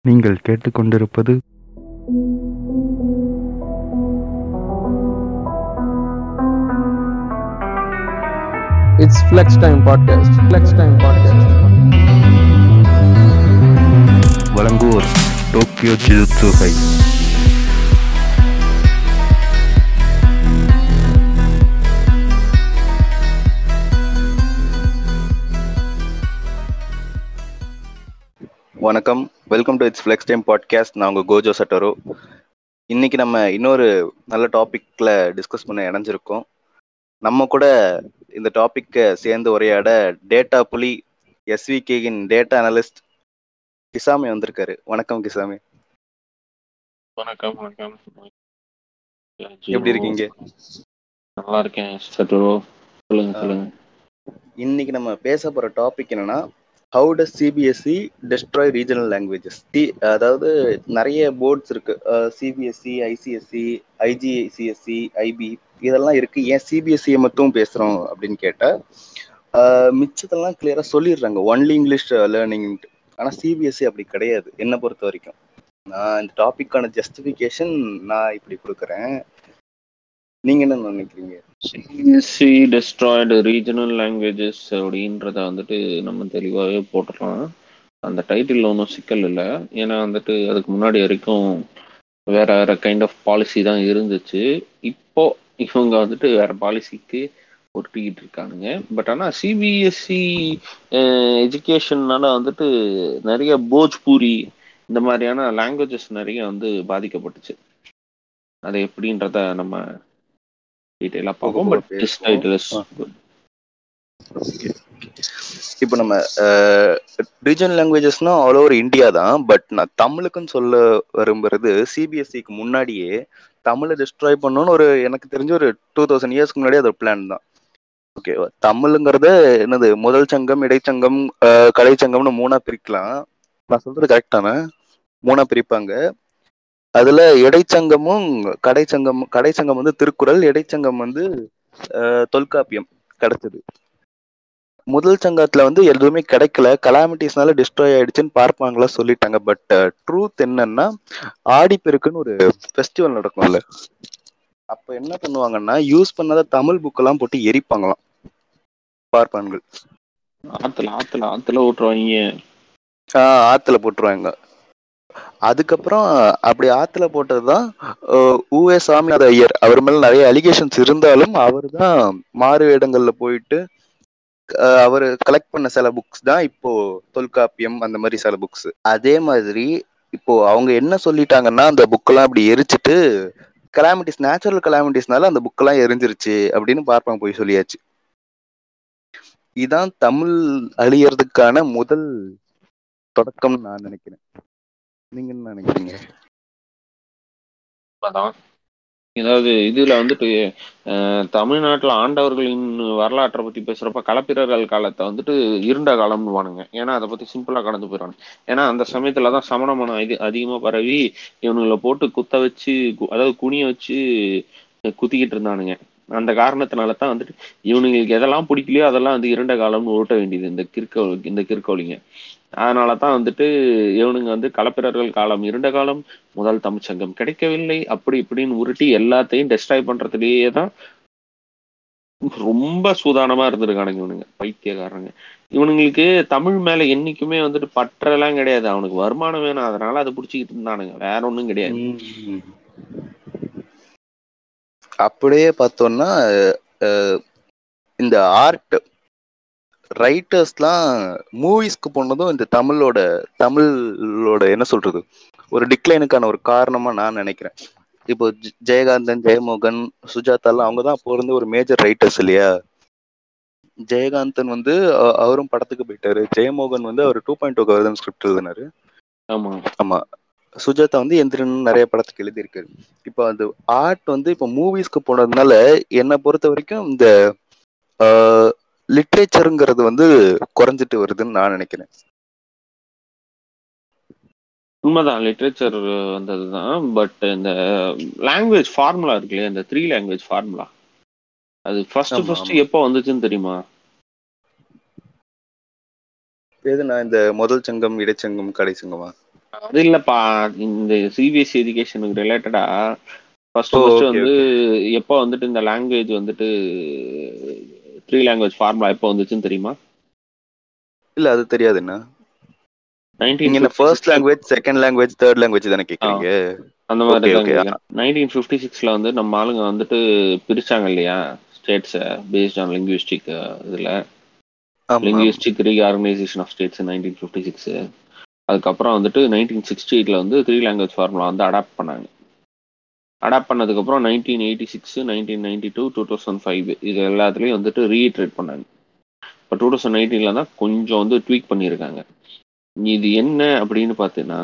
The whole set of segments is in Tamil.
நீங்கள் கேட்டுக்கொண்டிருப்பது It's Flex Time Podcast. Flex Time Podcast. வழங்குவோர் டோக்கியோ ஜில்சுகை வணக்கம் welcome to it's Flex Time Podcast நான் உங்கள் கோஜோ சட்டரோ இன்னைக்கு நம்ம இன்னொரு நல்ல டாபிக்ல டிஸ்கஸ் பண்ண இணைஞ்சிருக்கோம் நம்ம கூட இந்த டாபிக்கை சேர்ந்து உரையாட டேட்டா புலி எஸ்விகேயின் டேட்டா அனலிஸ்ட் கிசாமி வந்திருக்காரு வணக்கம் கிசாமி வணக்கம் வணக்கம் எப்படி இருக்கீங்க? நல்லா இருக்கேன் சட்டுரோ சொல்லுங்க சொல்லுங்க இன்னைக்கு நம்ம பேச போற டாபிக் என்னன்னா how does CBSE destroy regional languages டி அதாவது நிறைய போர்ட்ஸ் இருக்கு சிபிஎஸ்சி ஐசிஎஸ்சி ஐஜிசிஎஸ்சி ஐபி இதெல்லாம் இருக்கு ஏன் சிபிஎஸ்சியை மட்டும் பேசுறோம் அப்படின்னு கேட்டா அஹ், மிச்சத்தெல்லாம் கிளியரா சொல்லிடுறாங்க ஒன்லி இங்கிலீஷ் லேர்னிங் ஆனா சிபிஎஸ்சி அப்படி கிடையாது என்னை பொறுத்த வரைக்கும் நான் இந்த டாபிக்கான ஜஸ்டிஃபிகேஷன் நான் இப்படி கொடுக்குறேன் நீங்க என்ன நினைக்கிறீங்க சிஎஸ்சி டெஸ்ட்ராய்டு ரீஜனல் லாங்குவேஜஸ் அப்படின்றத வந்துட்டு நம்ம தெளிவாகவே போட்டுடலாம் அந்த டைட்டில் ஒன்றும் சிக்கல் இல்லை ஏன்னா வந்துட்டு அதுக்கு முன்னாடி வரைக்கும் வேற வேற கைண்ட் ஆஃப் பாலிசி தான் இருந்துச்சு இப்போ இவங்க வந்துட்டு வேற பாலிசிக்கு ஒட்டிக்கிட்டு இருக்கானுங்க பட் ஆனால் சிபிஎஸ்சி எஜுகேஷன்னால வந்துட்டு நிறைய போஜ்பூரி இந்த மாதிரியான லாங்குவேஜஸ் நிறைய வந்து பாதிக்கப்பட்டுச்சு அது எப்படின்றத நம்ம டீட்டெயிலாக பார்ப்போம் போக பட் போக திஸ் பேசுவோம். Title is ah. இப்போ நம்ம ரீஜனல் லாங்குவேஜஸ்னா ஆல் ஓவர் இந்தியா தான் பட் நான் தமிழுக்குன்னு சொல்ல விரும்புறது சிபிஎஸ்சிக்கு முன்னாடியே தமிழை டிஸ்ட்ராய் பண்ணணும்னு ஒரு எனக்கு தெரிஞ்ச ஒரு டூ தௌசண்ட் இயர்ஸ்க்கு முன்னாடி அது பிளான் தான் ஓகே தமிழுங்கிறத என்னது முதல் சங்கம் இடைச்சங்கம் அஹ், கலைச்சங்கம்னு மூணா பிரிக்கலாம் நான் சொல்றது கரெக்டான மூணா பிரிப்பாங்க அதுல இடைச்சங்கமும் கடைச்சங்கம் கடைச்சங்கம் வந்து திருக்குறள் இடைச்சங்கம் வந்து அஹ், தொல்காப்பியம் கிடைச்சது முதல் சங்கத்துல வந்து எதுவுமே கிடைக்கல கலாமிட்டிஸ்னால டிஸ்ட்ராய் ஆயிடுச்சுன்னு பார்ப்பாங்களா சொல்லிட்டாங்க பட் ட்ரூத் என்னன்னா ஆடிப்பெருக்குன்னு ஒரு ஃபெஸ்டிவல் நடக்கும்ல அப்ப என்ன பண்ணுவாங்கன்னா யூஸ் பண்ணாத தமிழ் புக்கெல்லாம் போட்டு எரிப்பாங்களாம் பார்ப்பான்கள் ஆத்துல ஆத்துல ஆத்துல ஓட்டுருவாங்க ஆஹ் ஆத்துல போட்டுருவாங்க அதுக்கப்புறம் அப்படி ஆத்துல போட்டதுதான் ஊவே சாமிநாத ஐயர் அவர் மேல நிறைய அலிகேஷன்ஸ் இருந்தாலும் அவர் தான் மாறு வேடங்கள்ல போயிட்டு அஹ் அவர் கலெக்ட் பண்ண சில புக்ஸ் தான் இப்போ தொல்காப்பியம் அந்த மாதிரி சில புக்ஸ் அதே மாதிரி இப்போ அவங்க என்ன சொல்லிட்டாங்கன்னா அந்த புக்கெல்லாம் அப்படி எரிச்சிட்டு கலாமிட்டிஸ் நேச்சுரல் கலாமிட்டிஸ்னால அந்த புக்கெல்லாம் எரிஞ்சிருச்சு அப்படின்னு பார்ப்பாங்க போய் சொல்லியாச்சு இதான் தமிழ் அழியறதுக்கான முதல் தொடக்கம்னு நான் நினைக்கிறேன் நீங்க என்ன நினைக்கிறீங்க அதான் ஏதாவது இதுல வந்துட்டு அஹ், தமிழ்நாட்டுல ஆண்டவர்களின் வரலாற்றை பத்தி பேசுறப்ப களப்பிரர்கள் காலத்தை வந்துட்டு இருண்ட காலம்னு வானுங்க ஏன்னா அதை பத்தி சிம்பிளா கடந்து போயிடுவாங்க ஏன்னா அந்த சமயத்துலதான் சமண மனம் இது அதிகமா பரவி இவனுங்களை போட்டு குத்த வச்சு கு- அதாவது குனிய வச்சு குத்திக்கிட்டு இருந்தானுங்க அந்த காரணத்தினால தான் வந்துட்டு இவனுங்களுக்கு எதெல்லாம் பிடிக்கலையோ அதெல்லாம் வந்து இருண்ட காலம்னு ஓட்ட வேண்டியது இந்த கிற்கோ இந்த கிற்கோலிங்க அதனால தான் வந்துட்டு இவனுங்க வந்து களப்பிரர்கள் காலம் இருண்ட காலம் முதல் தமிழ்ச்சங்கம் கிடைக்கவில்லை அப்படி இப்படின்னு உருட்டி எல்லாத்தையும் டெஸ்ட்ராய் பண்றதுலயே தான் ரொம்ப சூதானமா இருந்திருக்கானுங்க இவனுங்க பைத்தியக்காரங்க இவனுங்களுக்கு தமிழ் மேல என்னைக்குமே வந்துட்டு பற்றெல்லாம் கிடையாது அவனுக்கு வருமானம் வேணும் அதனால அதை பிடிச்சிக்கிட்டு இருந்தானுங்க வேற ஒண்ணும் கிடையாது ம். அப்படியே பார்த்தோம்னா அஹ், இந்த ஆர்ட் ரைட்டர்ஸ்லாம் மூவிஸ்க்கு போனதும் இந்த தமிழோட தமிழோட என்ன சொல்றது ஒரு டிக்ளைனுக்கான ஒரு காரணமா நான் நினைக்கிறேன் இப்போ ஜெ- ஜெயகாந்தன் ஜெயமோகன் சுஜாதாலாம் அவங்க தான் அப்போ இருந்து ஒரு மேஜர் ரைட்டர்ஸ் இல்லையா ஜெயகாந்தன் வந்து அ- அவரும் படத்துக்கு போயிட்டாரு ஜெயமோகன் வந்து அவர் டூ பாயிண்ட் டூ கவர்தன் ஸ்கிரிப்ட் எழுதினாரு ஆமா ஆமா சுஜாதா வந்து எந்திரன் நிறைய படத்துக்கு எழுதியிருக்காரு இப்போ அந்த ஆர்ட் வந்து இப்போ மூவிஸ்க்கு போனதுனால என்னை பொறுத்த வரைக்கும் இந்த லிட்ரேச்சருங்கிறது வந்து குறைஞ்சிட்டு வருதுன்னு நான் நினைக்கிறேன் உண்மைதான் லிட்ரேச்சர் வந்ததுதான் பட் இந்த லாங்குவேஜ் ஃபார்முலா இருக்கு இல்லையா இந்த த்ரீ லாங்குவேஜ் ஃபார்முலா அது ஃபர்ஸ்ட் ஆமா, ஃபர்ஸ்ட் ஆமா. எப்போ வந்துச்சுன்னு தெரியுமா எது நான் இந்த முதல் சங்கம் இடைச்சங்கம் கடைச்சங்கமா அது இல்லப்பா இந்த சிபிஎஸ்சி எஜுகேஷனுக்கு ரிலேட்டடா ஃபர்ஸ்ட் ஓ, ஃபர்ஸ்ட் okay, வந்து எப்போ வந்துட்டு இந்த லாங்குவேஜ் வந்துட்டு த்ரீ லாங்குவேஜ் ஃபார்முலா எப்போ வந்துச்சுன்னு தெரியுமா இல்ல அது தெரியாது என்ன நீங்க நைன்டீன் என்ன first language second language third language தானே கேக்குறீங்க அந்த மாதிரி Okay, தான் okay. கேக்குறேன். 1956 சிக்ஸ்ல வந்து நம்ம ஆளுங்க வந்துட்டு பிரிச்சாங்க இல்லையா ஸ்டேட்ஸை பேஸ்ட் ஆன் லிங்குவிஸ்டிக் இதுல ஆமா linguistic reorganisation of states nineteen fifty six அதுக்கப்புறம் வந்துட்டு நைன்டீன் சிக்ஸ்டி எயிட்ல வந்து த்ரீ லாங்குவேஜ் ஃபார்முலா வந்து அடாப்ட் பண்ணாங்க அடாப்ட் பண்ணதுக்கப்புறம் nineteen eighty six nineteen ninety two two thousand five இது எல்லாத்துலேயும் வந்துட்டு ரீட்ரேட் பண்ணாங்க இப்போ டூ தௌசண்ட் நைன்டீனில் தான் கொஞ்சம் வந்து ட்வீக் பண்ணியிருக்காங்க இது என்ன அப்படின்னு பார்த்தீங்கன்னா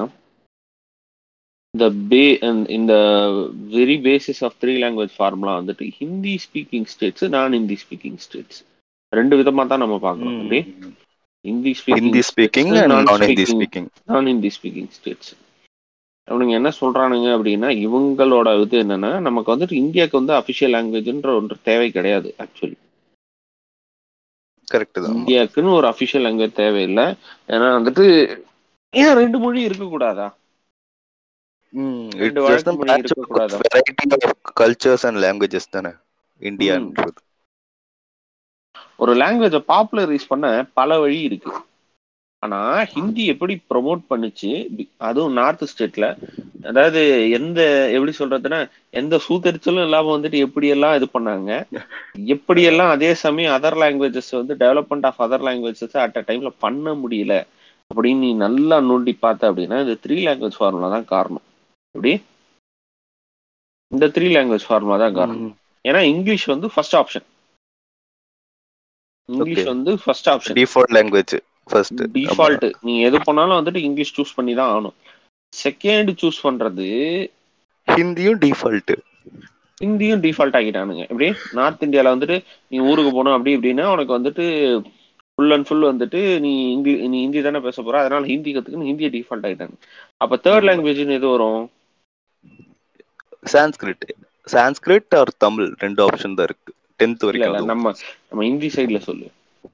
இந்த பே இந்த very basis of three language formula வந்துட்டு ஹிந்தி ஸ்பீக்கிங் ஸ்டேட்ஸ் நான் ஹிந்தி ஸ்பீக்கிங் ஸ்டேட்ஸ் ரெண்டு விதமா தான் நம்ம பார்க்கறோம் அப்படி ஹிந்தி ஹிந்தி ஸ்பீக்கிங் அண்ட் நான் ஹிந்தி ஸ்பீக்கிங் நான் ஹிந்தி ஸ்பீக்கிங் ஸ்டேட்ஸ் அவனுங்க என்ன சொல்றானுங்க அப்படின்னா இவங்களோட இது என்னன்னா நமக்கு வந்துட்டு இந்தியாவுக்கு வந்து அபிஷியல் லாங்குவேஜ்ன்ற ஒன்று தேவை கிடையாது ஆக்சுவலி கரெக்ட் தான் ஆமா. இந்தியாவுக்குன்னு ஒரு அபிஷியல் லாங்குவேஜ் தேவையில்லை ஏன்னா வந்துட்டு ஏன் ரெண்டு மொழி இருக்கக்கூடாதா ம் ரெண்டு இட்ஸ் ஜஸ்ட் வழக்கு மொழி இருக்கக்கூடாதா? Variety of cultures and languages தானே இந்தியான்றது ஒரு லாங்குவேஜை பாப்புலரைஸ் பண்ண பல வழி இருக்கு ஆனா ஹிந்தி எப்படி ப்ரொமோட் பண்ணுச்சு பி- அதுவும் நார்த் ஸ்டேட்ல அதாவது எந்த எப்படி சொல்றதுன்னா எந்த சூத்தரிச்சலும் இல்லாம வந்துட்டு எப்படி எல்லாம் இது பண்ணாங்க எப்படியெல்லாம் அதே சமயம் அதர் லாங்குவேஜஸ் வந்து development of other languages at a டைம்ல பண்ண முடியல அப்படின்னு நீ நல்லா நோண்டி பார்த்த அப்படின்னா இந்த த்ரீ லாங்குவேஜ் ஃபார்முலா தான் காரணம் எப்படி இந்த த்ரீ லாங்குவேஜ் ஃபார்முலா தான் காரணம் ஏன்னா இங்கிலீஷ் வந்து ஃபர்ஸ்ட் ஆப்ஷன் இங்கிலீஷ் Okay. வந்து first option default language first default நீ எது பண்ணாலும் வந்துட்டு இங்கிலீஷ் சூஸ் பண்ணி தான் ஆகணும் செகண்ட் சூஸ் பண்றது ஹிந்தியும் டிஃபால்ட் ஹிந்தியும் டிஃபால்ட் ஆக்கிட்டானுங்க எப்படி நார்த் இந்தியால வந்துட்டு நீ ஊருக்கு போகணும் அப்படி இப்படின்னா உனக்கு வந்துட்டு ஃபுல் அண்ட் ஃபுல் வந்துட்டு நீ இங்கி நீ ஹிந்தி தானே பேச போற அதனால ஹிந்தி கத்துக்கணும் ஹிந்தியை டிஃபால்ட் ஆகிட்டாங்க அப்ப தேர்ட் ஆமா. லாங்குவேஜ்னு எது வரும் சான்ஸ்கிரிட் சான்ஸ்கிரிட் ஆர் தமிழ் ரெண்டு ஆப்ஷன் தான் இருக்கு டென்த் இல்ல வரைக்கும் இல்ல அதுவும். நம்ம நம்ம ஹிந்தி சைடுல சொல்லு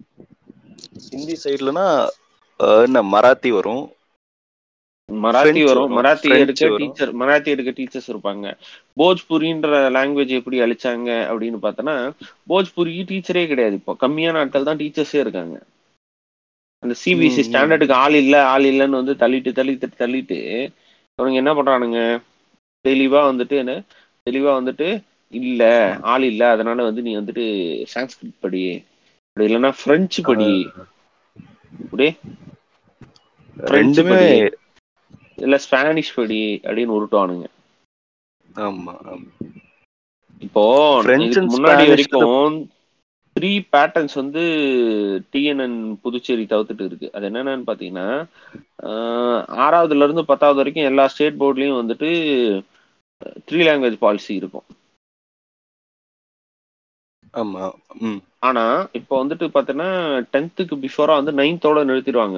ஹிந்தி சைடுலனா என்ன மராத்தி வரும் மராத்தி French வரும் வரும், மராத்தி French எடுக்க வரும். டீச்சர் மராத்தி எடுக்க டீச்சர்ஸ் இருப்பாங்க போஜ்புரின்ற லாங்குவேஜ் எப்படி அழிச்சாங்க அப்படின்னு பார்த்தோன்னா போஜ்புரிக்கு டீச்சரே கிடையாது இப்போ கம்மியான ஆட்கள் தான் டீச்சர்ஸே இருக்காங்க அந்த சிபிஎஸ்சி ம், ம். ஸ்டாண்டர்டுக்கு ஆள் இல்ல ஆள் இல்லைன்னு வந்து தள்ளிட்டு தள்ளிட்டு தள்ளிட்டு அவனுங்க என்ன பண்றானுங்க தெளிவா வந்துட்டு என்ன தெளிவா வந்துட்டு இல்ல ஆள் இல்ல அதனால வந்து நீ வந்துட்டு சான்ஸ்கிரிட் படி அப்படி இல்லைன்னா பிரெஞ்சு படி அப்படி பிரெஞ்சு ரெண்டுமே படி இல்ல ஸ்பானிஷ் படி அப்படின்னு உருட்டுவானுங்க ஆமா ஆமா. இப்போ French இதுக்கு and முன்னாடி Spanish வரைக்கும் த்ரீ பேட்டர்ன்ஸ் வந்து டிஎன்என் புதுச்சேரி தவிர்த்துட்டு இருக்கு அது என்னென்னு பாத்தீங்கன்னா ஆஹ், ஆறாவதுல இருந்து பத்தாவது வரைக்கும் எல்லா ஸ்டேட் போர்ட்லயும் வந்துட்டு த்ரீ லாங்குவேஜ் பாலிசி இருக்கும் ஆமா ம் ஆனா இப்போ வந்துட்டு பாத்தீங்கன்னா டென்த்துக்கு பிஃபோரா வந்து நைன்த்தோட நிறுத்திடுவாங்க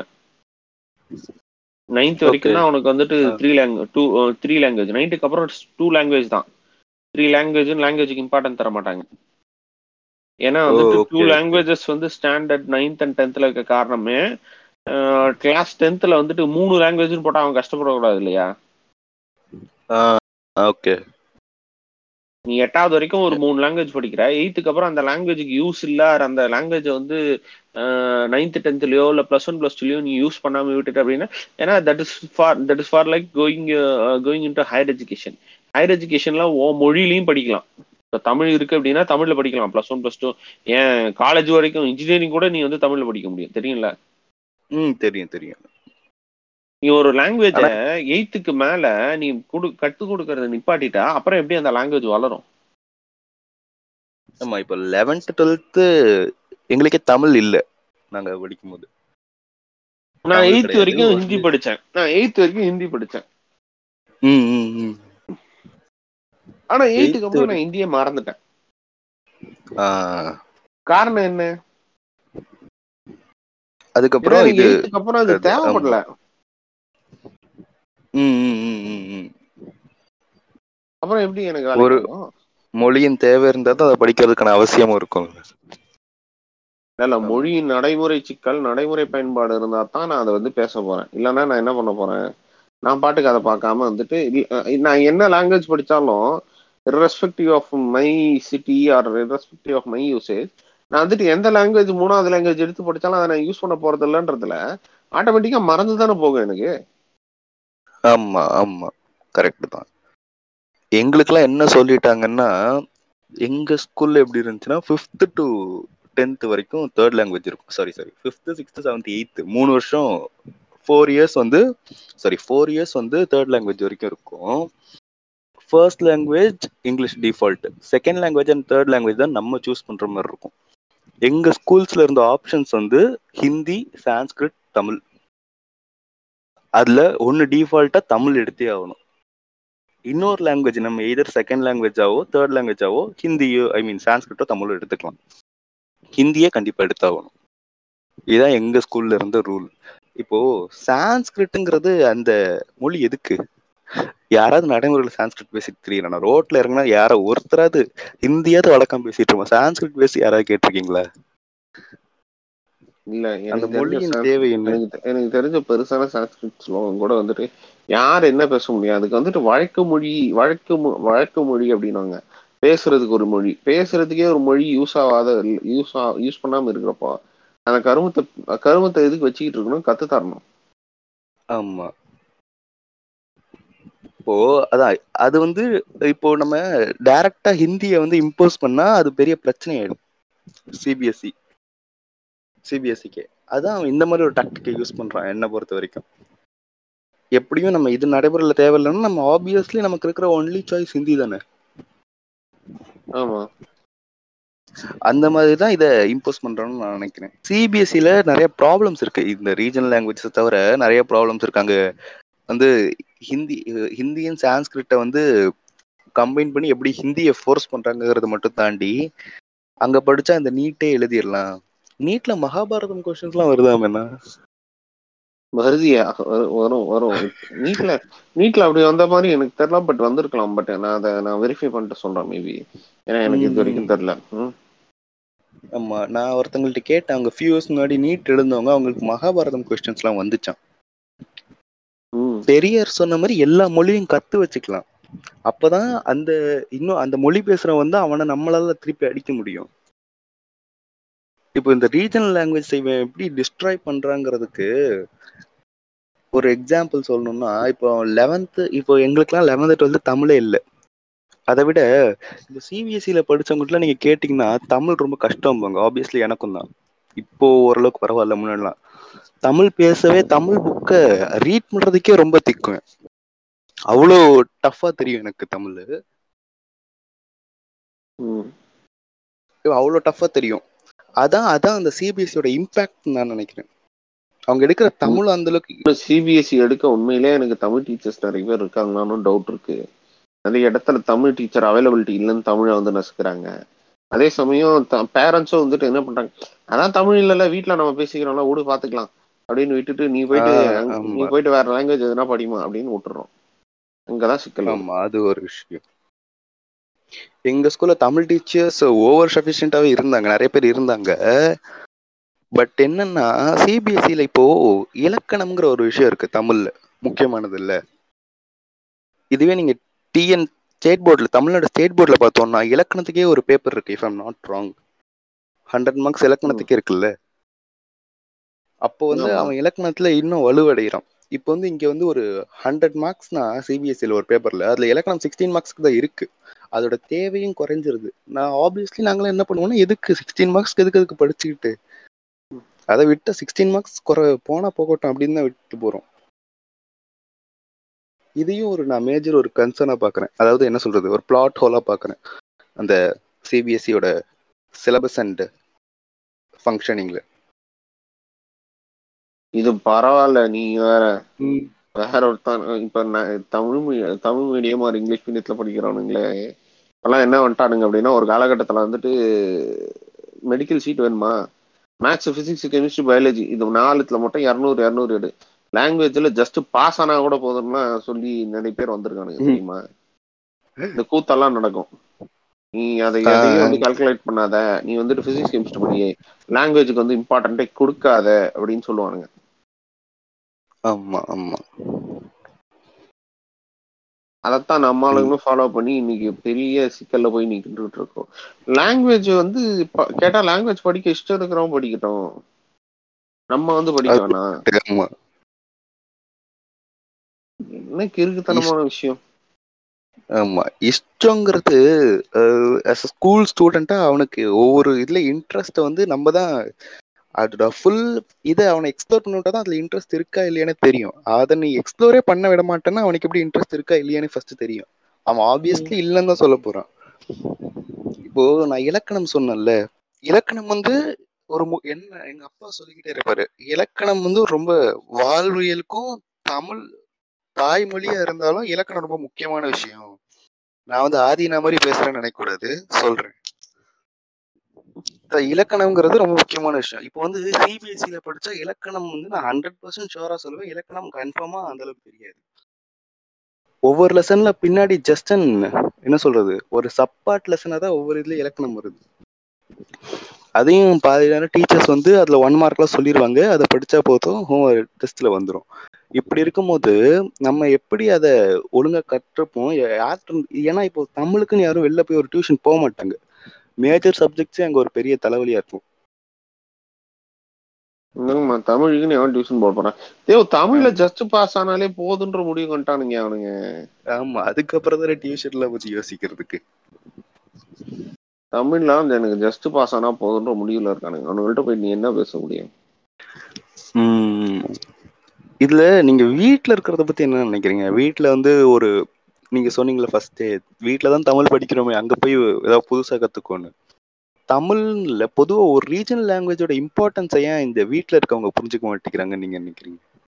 நைன்த் வரைக்கும் Okay. தான் உனக்கு வந்துட்டு ஆ. Three language two three language நைன்த்துக்கு அப்புறம் டூ லாங்குவேஜ் தான் த்ரீ லாங்குவேஜ் லாங்குவேஜுக்கு இம்பார்ட்டன்ட் தர மாட்டாங்க ஏன்னா ஓ, வந்துட்டு okay, டூ okay. லாங்குவேஜஸ் வந்து ஸ்டாண்டர்ட் நைன்த் அண்ட் டென்த்ல இருக்க காரணமே கிளாஸ் டென்த்ல வந்துட்டு மூணு லாங்குவேஜ்னு போட்டா அவன் கஷ்டப்படக்கூடாது இல்லையா ஓகே நீ எட்டாவது வரைக்கும் ஒரு மூணு லாங்குவேஜ் படிக்கிற எயித்துக்கு அப்புறம் அந்த லாங்குவேஜுக்கு யூஸ் இல்ல or அந்த லாங்குவேஜ் வந்து நைன்த் டென்த்லயோ இல்ல பிளஸ் ஒன் பிளஸ் டூலயோ நீ யூஸ் பண்ணாம விட்டுட்ட அப்படின்னா ஏன்னா that is for that is for like going going into higher education higher எஜுகேஷன்ல ஓ மொழியிலையும் படிக்கலாம் இப்போ தமிழ் இருக்கு அப்படின்னா தமிழ்ல படிக்கலாம் பிளஸ் ஒன் பிளஸ் டூ ஏன் காலேஜ் வரைக்கும் இன்ஜினியரிங் கூட நீ வந்து தமிழ்ல படிக்க முடியும் தெரியுங்களா ம் தெரியும் தெரியும் நீ ஒரு லாங்குவேஜ எயித்துக்கு மேல நீ குடு கத்து கொடுக்கறத நிப்பாட்டிட்டா அப்புறம் எப்படி அந்த லாங்குவேஜ் வளரும் ஆமா இப்போ லெவன்த் டுவெல்த்து எங்களுக்கே தமிழ் இல்ல நாங்க படிக்கும் போது நான் தமிழ் எயித் கிடையாது, வரைக்கும் ஒரு- ஹிந்தி படிச்சேன் நான் எயித் வரைக்கும் ஹிந்தி படிச்சேன் ம் ம் ம் ஆனா Eighth எயித்துக்கு அப்புறம் நான் இந்தியை மறந்துட்டேன் ஆ, காரணம் என்ன அதுக்கப்புறம் ஏன்னா எனக்கு இது எயித்துக்கு அப்புறம் அது அது, தேவைப்படல ம் ம் ம் ம் ம் அப்புறம் எப்படி எனக்கு வேலைக்கு ஒரு- வரும்? மொழியின் தேவை இருந்தா தான் அதை படிக்கிறதுக்கான அவசியமும் இருக்கும் இல்ல மொழியின் நடைமுறை சிக்கல் நடைமுறை பயன்பாடு இருந்தா தான் நான் அதை வந்து பேச போறேன் இல்லைன்னா நான் என்ன பண்ண போறேன் நான் பாட்டுக்கு அதை பார்க்காம வந்துட்டு இல்ல- அஹ் நான் என்ன லாங்குவேஜ் படிச்சாலும் irrespective of my city or irrespective of my usage நான் வந்துட்டு எந்த லாங்குவேஜ் மூணாவது லாங்குவேஜ் எடுத்து படிச்சாலும் அதை நான் யூஸ் பண்ண போறது இல்லைன்றதுல ஆட்டோமேட்டிக்கா மறந்து தானே போகும் எனக்கு ஆமா ஆமா கரெக்ட் தான் எங்களுக்கெல்லாம் என்ன சொல்லிட்டாங்கன்னா எங்க ஸ்கூல்ல எப்படி இருந்துச்சுன்னா ஃபிஃப்த் டு டென்த் வரைக்கும் தேர்ட் லாங்குவேஜ் இருக்கும் sorry sorry fifth sixth seventh eighth மூணு வருஷம் ஃபோர் இயர்ஸ் வந்து சாரி ஃபோர் இயர்ஸ் வந்து தேர்ட் லாங்குவேஜ் வரைக்கும் இருக்கும் first language English default second language and third language தான் நம்ம சூஸ் பண்ற மாதிரி இருக்கும் எங்க ஸ்கூல்ஸ்ல இருந்த ஆப்ஷன்ஸ் வந்து ஹிந்தி சான்ஸ்கிரிட் தமிழ் அதுல ஒன்னு டிஃபால்ட்டா தமிழ் எடுத்தே ஆகணும் இன்னொரு லாங்குவேஜ் நம்ம எதர் செகண்ட் லாங்குவேஜாவோ தேர்ட் லாங்குவேஜாவோ ஹிந்தியோ ஐ மீன் சான்ஸ்கிரிட்டோ தமிழோ எடுத்துக்கலாம் ஹிந்தியே கண்டிப்பா எடுத்தாகணும் இதுதான் எங்க ஸ்கூல்ல இருந்த ரூல் இப்போ சான்ஸ்கிரிட்டுங்கிறது அந்த மொழி எதுக்கு யாராவது நடைமுறையில் சான்ஸ்கிரிட் பேசிட்டு தெரியல ரோட்ல இறங்கினா யாரோ ஒருத்தராவது ஹிந்தியாவது வழக்கம் பேசிட்டு இருக்கோம் சான்ஸ்கிரிட் பேசி யாராவது கேட்டிருக்கீங்களா இல்ல அந்த எனக்கு தெரிஞ்ச மொழியின் சான்ஸ்- தேவை என்ன எனக்கு தெ- எனக்கு தெரிஞ்ச பெருசான சான்ஸ்கிரிட் ஸ்லோகம் கூட வந்துட்டு யார் என்ன பேச முடியும் அதுக்கு வந்துட்டு வழக்கு மொழி வழக்கு மொ- வழக்கு மொழி அப்படின்னாங்க பேசுறதுக்கு ஒரு மொழி பேசுறதுக்கே ஒரு மொழி யூஸ் ஆகாத யூஸ் யூஸ் பண்ணாம இருக்கிறப்போ அந்த கருமத்தை கருமத்தை எதுக்கு வச்சுக்கிட்டு இருக்கணும் கத்து தரணும் ஆமா இப்போ அதான் அது வந்து இப்போ நம்ம டைரக்டா ஹிந்தியை வந்து இம்போஸ் பண்ணா அது பெரிய பிரச்சனை ஆயிடும் சிபிஎஸ்சி சிபிஎஸ்சிக்கு அதான் அவன் இந்த மாதிரி ஒரு டாக்டிக்கை யூஸ் பண்றான் என்னை பொறுத்த வரைக்கும் எப்படியும் நம்ம இது நடைமுறையில் தேவையில்லைன்னா நம்ம ஆப்வியஸ்லி நமக்கு இருக்கிற ஒன்லி சாய்ஸ் ஹிந்தி தானே ஆமா அந்த மாதிரி தான் இதை இம்போஸ் பண்றான்னு நான் நினைக்கிறேன் சிபிஎஸ்சியில் நிறைய ப்ராப்ளம்ஸ் இருக்கு இந்த ரீஜனல் லாங்குவேஜஸ் தவிர நிறைய ப்ராப்ளம்ஸ் இருக்கு அங்க வந்து ஹிந்தி ஹிந்தியும் சான்ஸ்கிரிட்டை வந்து கம்பைன் பண்ணி எப்படி ஹிந்தியை ஃபோர்ஸ் பண்றாங்கிறத மட்டும் தாண்டி அங்க படிச்சா இந்த நீட்டே எழுதிடலாம் நீட்ல மகாபாரதம் கொஸ்டின்ஸ்லாம் வருதாம் என்ன வருதியா வரும், வரும் வரும் நீட்ல நீட்ல அப்படி வந்த மாதிரி எனக்கு தெரியல பட் வந்திருக்கலாம் பட் நான் அதை நான் வெரிஃபை பண்ணிட்டு சொல்றேன் மேபி ஏன்னா எனக்கு இது வரைக்கும் தெரியல ம் ஆமா நான் ஒருத்தங்கள்ட்ட கேட்டேன் அவங்க ஃபியூ இயர்ஸ் முன்னாடி நீட் எழுந்தவங்க அவங்களுக்கு மகாபாரதம் கொஸ்டின்ஸ்லாம் வந்துச்சான் ம் பெரியார் சொன்ன மாதிரி எல்லா மொழியும் கத்து வச்சுக்கலாம் அப்பதான் அந்த இன்னும் அந்த மொழி பேசுறவன் வந்து அவனை நம்மளால திருப்பி அடிக்க முடியும் இப்போ இந்த ரீஜனல் லாங்குவேஜ் இவன் எப்படி டிஸ்ட்ராய் பண்றாங்கிறதுக்கு ஒரு எக்ஸாம்பிள் சொல்லணும்னா இப்போ லெவன்த்து இப்போ எங்களுக்குலாம் லெவன்த்து டுவெல்த்து தமிழே இல்லை அதை விட இந்த சிபிஎஸ்சியில படிச்சவங்ககிட்ட நீங்க கேட்டிங்கன்னா தமிழ் ரொம்ப கஷ்டம்பாங்க ஆப்வியஸ்லி எனக்கும் தான் இப்போ ஓரளவுக்கு பரவாயில்ல முன்னாடிலாம் தமிழ் பேசவே தமிழ் புக்கை ரீட் பண்றதுக்கே ரொம்ப திக்குவேன் அவ்வளோ டஃப்பா தெரியும் எனக்கு தமிழ் ம் அவ்வளோ டஃப்பா தெரியும் அதான் அதான் அந்த சிபிஎஸ்சியோட இம்பாக்ட் நான் நினைக்கிறேன் அவங்க எடுக்கிற தமிழ் அந்த அளவுக்கு சிபிஎஸ்சி எடுக்க உண்மையிலே எனக்கு தமிழ் டீச்சர்ஸ் நிறைய பேர் இருக்காங்களான்னு டவுட் இருக்கு நிறைய இடத்துல தமிழ் டீச்சர் அவைலபிலிட்டி இல்லைன்னு தமிழை வந்து நசுக்கிறாங்க அதே சமயம் பேரண்ட்ஸும் வந்துட்டு என்ன பண்றாங்க அதான் தமிழ் இல்லைல்ல வீட்ல நம்ம பேசிக்கிறோம்ல விடு பாத்துக்கலாம் அப்படின்னு விட்டுட்டு நீ போயிட்டு ஆ, அங்க- நீ ஆமா. போயிட்டு வேற லாங்குவேஜ் எதுனா படிமா அப்படின்னு விட்டுறோம் அங்கதான் சிக்கல் வருது. ஆமா அது ஒரு விஷயம் எங்க ஸ்கூல்ல தமிழ் டீச்சர்ஸ் ஓவர் சஃபிஷியன்டாவே இருந்தாங்க நிறைய பேர் இருந்தாங்க பட் என்னன்னா சிபிஎஸ்சில இப்போ இலக்கணம்ங்கிற ஒரு விஷயம் இருக்கு தமிழ்ல முக்கியமானது இல்ல இதுவே நீங்க டிஎன் ஸ்டேட் போர்டில் தமிழ்நாடு ஸ்டேட் போர்டில் பார்த்தோம்னா இலக்கணத்துக்கே ஒரு பேப்பர் இருக்கு if I'm not wrong hundred marks இலக்கணத்துக்கே இருக்குல்ல அப்போ வந்து ஆமா. அவன் இலக்கணத்துல இன்னும் வலுவடைகிறான் இப்போ வந்து இங்க வந்து ஒரு ஹண்ட்ரட் மார்க்ஸ்னா சிபிஎஸ்சியில் ஒரு பேப்பர்ல அதுல இலக்கணம் சிக்ஸ்டீன் மார்க்ஸ்க்கு தான் இருக்கு அதோட தேவையும் குறைஞ்சிருது நான் ஆப்வியஸ்லி நாங்களாம் என்ன பண்ணுவோம்னா எதுக்கு சிக்ஸ்டீன் மார்க்ஸ்க்கு எதுக்கு எதுக்கு படிச்சுக்கிட்டு அதை விட்டு சிக்ஸ்டீன் மார்க்ஸ் குறை போனா போகட்டும் அப்படின்னு தான் விட்டு போறோம் இதையும் ஒரு நான் மேஜர் ஒரு கன்சர்னா பாக்குறேன் அதாவது என்ன சொல்றது ஒரு பிளாட் ஹோலா பாக்குறேன் அந்த சிபிஎஸ்சியோட சிலபஸ் அண்ட் ஃபங்க்ஷனிங்ல இது பரவாயில்ல நீ வேற வேற ஒருத்தான் இப்ப நான் தமிழ் மீ- தமிழ் மீடியம் ஒரு இங்கிலீஷ் மீடியத்துல படிக்கிறவனுங்களே எல்லாம் என்ன வந்துட்டானுங்க அப்படின்னா ஒரு காலகட்டத்துல வந்துட்டு மெடிக்கல் சீட் வேணுமா மேக்ஸ் பிசிக்ஸ் கெமிஸ்ட்ரி பயாலஜி இது நாலுத்துல மட்டும் இரநூறு இரநூறு எடு லாங்குவேஜ்ல ஜஸ்ட் பாஸ் ஆனா கூட போதும்னா சொல்லி நிறைய பேர் வந்திருக்கானுங்க ம். தெரியுமா இந்த கூத்தெல்லாம் நடக்கும் நீ அதை ஆ. எதையும் வந்து கால்குலேட் பண்ணாத நீ வந்துட்டு பிசிக்ஸ் கெமிஸ்ட்ரி படி லாங்குவேஜுக்கு வந்து இம்பார்ட்டன்டே கொடுக்காத அப்படின்னு சொல்லுவானுங்க ஆமா ஆமா அதைத்தான் நம்ம ஆளுங்களும் ஃபாலோ பண்ணி இன்னைக்கு பெரிய சிக்கல்ல போய் நிக்கிட்டு இருக்கோம் லாங்குவேஜ் வந்து ப- கேட்டா லாங்குவேஜ் படிக்க இஷ்டம் இருக்கிறவங்க படிக்கட்டும் நம்ம வந்து படிக்க அது- வேணாம் ஆமா என்ன கிறுக்குத்தனமான விஷயம் ஆமா இஷ்டங்கிறது ஸ்கூல் ஸ்டூடெண்டா அவனுக்கு ஒவ்வொரு இதுல இன்ட்ரெஸ்ட் வந்து நம்ம தான் அதோட ஃபுல் இதை அவனை எக்ஸ்ப்ளோர் பண்ணிவிட்டா தான் அதுல இன்ட்ரெஸ்ட் இருக்கா இல்லையானே தெரியும் அதை நீ எக்ஸ்ப்ளோரே பண்ண விட மாட்டேன்னா அவனுக்கு எப்படி இன்ட்ரெஸ்ட் இருக்கா இல்லையானே ஃபர்ஸ்ட் தெரியும் அவன் ஆப்வியஸ்லி இல்லைன்னு தான் சொல்ல போறான் இப்போ நான் இலக்கணம் சொன்னேன்ல இலக்கணம் வந்து ஒரு மு- என்ன எங்க அப்பா சொல்லிக்கிட்டே இருப்பாரு இலக்கணம் வந்து ரொம்ப வாழ்வியலுக்கும் தமிழ் தாய்மொழியா இருந்தாலும் இலக்கணம் ரொம்ப முக்கியமான விஷயம் நான் வந்து ஆதீனா மாதிரி பேசுறேன்னு நினைக்க கூடாது சொல்றேன் இந்த இலக்கணம்ங்கிறது ரொம்ப முக்கியமான விஷயம் இப்போ வந்து சிபிஎஸ்சியில படிச்சா இலக்கணம் வந்து நான் ஹண்ட்ரட் பர்சன்ட் ஷுவரா சொல்லுவேன் இலக்கணம் கன்ஃபார்மா அந்த அளவுக்கு தெரியாது ஒவ்வொரு லெசன்ல பின்னாடி ஜஸ்ட் என்ன சொல்றது ஒரு சப்பாட் லெசனா தான் ஒவ்வொரு இதுல இலக்கணம் வருது அதையும் பாதி நேரம் டீச்சர்ஸ் வந்து அதுல ஒன் மார்க்லாம் சொல்லிடுவாங்க அதை படிச்சா போதும் ஹோம் டெஸ்ட்ல வந்துடும் இப்படி இருக்கும்போது நம்ம எப்படி அதை ஒழுங்கா கற்றுப்போம் யார்கிட்ட ஏன்னா இப்போ தமிழுக்குன்னு யாரும் வெளில போய் ஒரு டியூஷன் போக மாட்டாங்க மேஜர் சப்ஜெக்ட்ஸே அங்க ஒரு பெரிய தலைவலியா இருக்கும் என்னங்கம்மா தமிழுக்குன்னு எவன் டியூஷன் போட போறான் தேவ் தமிழ்ல ஜஸ்ட் பாஸ் ஆனாலே போதுன்ற முடிவு கொண்டானுங்க அவனுங்க ஆமா அதுக்கப்புறம் தான் டியூஷன்ல பத்தி யோசிக்கிறதுக்கு தமிழ்ல வந்து எனக்கு ஜஸ்ட் பாஸ் ஆனா போதுன்ற முடிவுல இருக்கானுங்க அவனுங்கள்ட்ட போய் நீ என்ன பேச முடியும் உம் இதுல நீங்க வீட்ல இருக்கிறத பத்தி என்ன நினைக்கிறீங்க வீட்ல வந்து ஒரு நீங்க சொன்னீங்களே ஃபர்ஸ்ட் வீட்ல தான் தமிழ் படிக்கிறோமே அங்க போய் ஏதாவது புதுசா கத்துக்கோன்னு தமிழ்ல பொதுவா ஒரு ரீஜனல் லாங்குவேஜோட இம்பார்ட்டன்ஸ் ஏன் இந்த வீட்ல இருக்கவங்க புரிஞ்சுக்க மாட்டேங்கிறாங்கன்னு நீங்க நினைக்கிறீங்க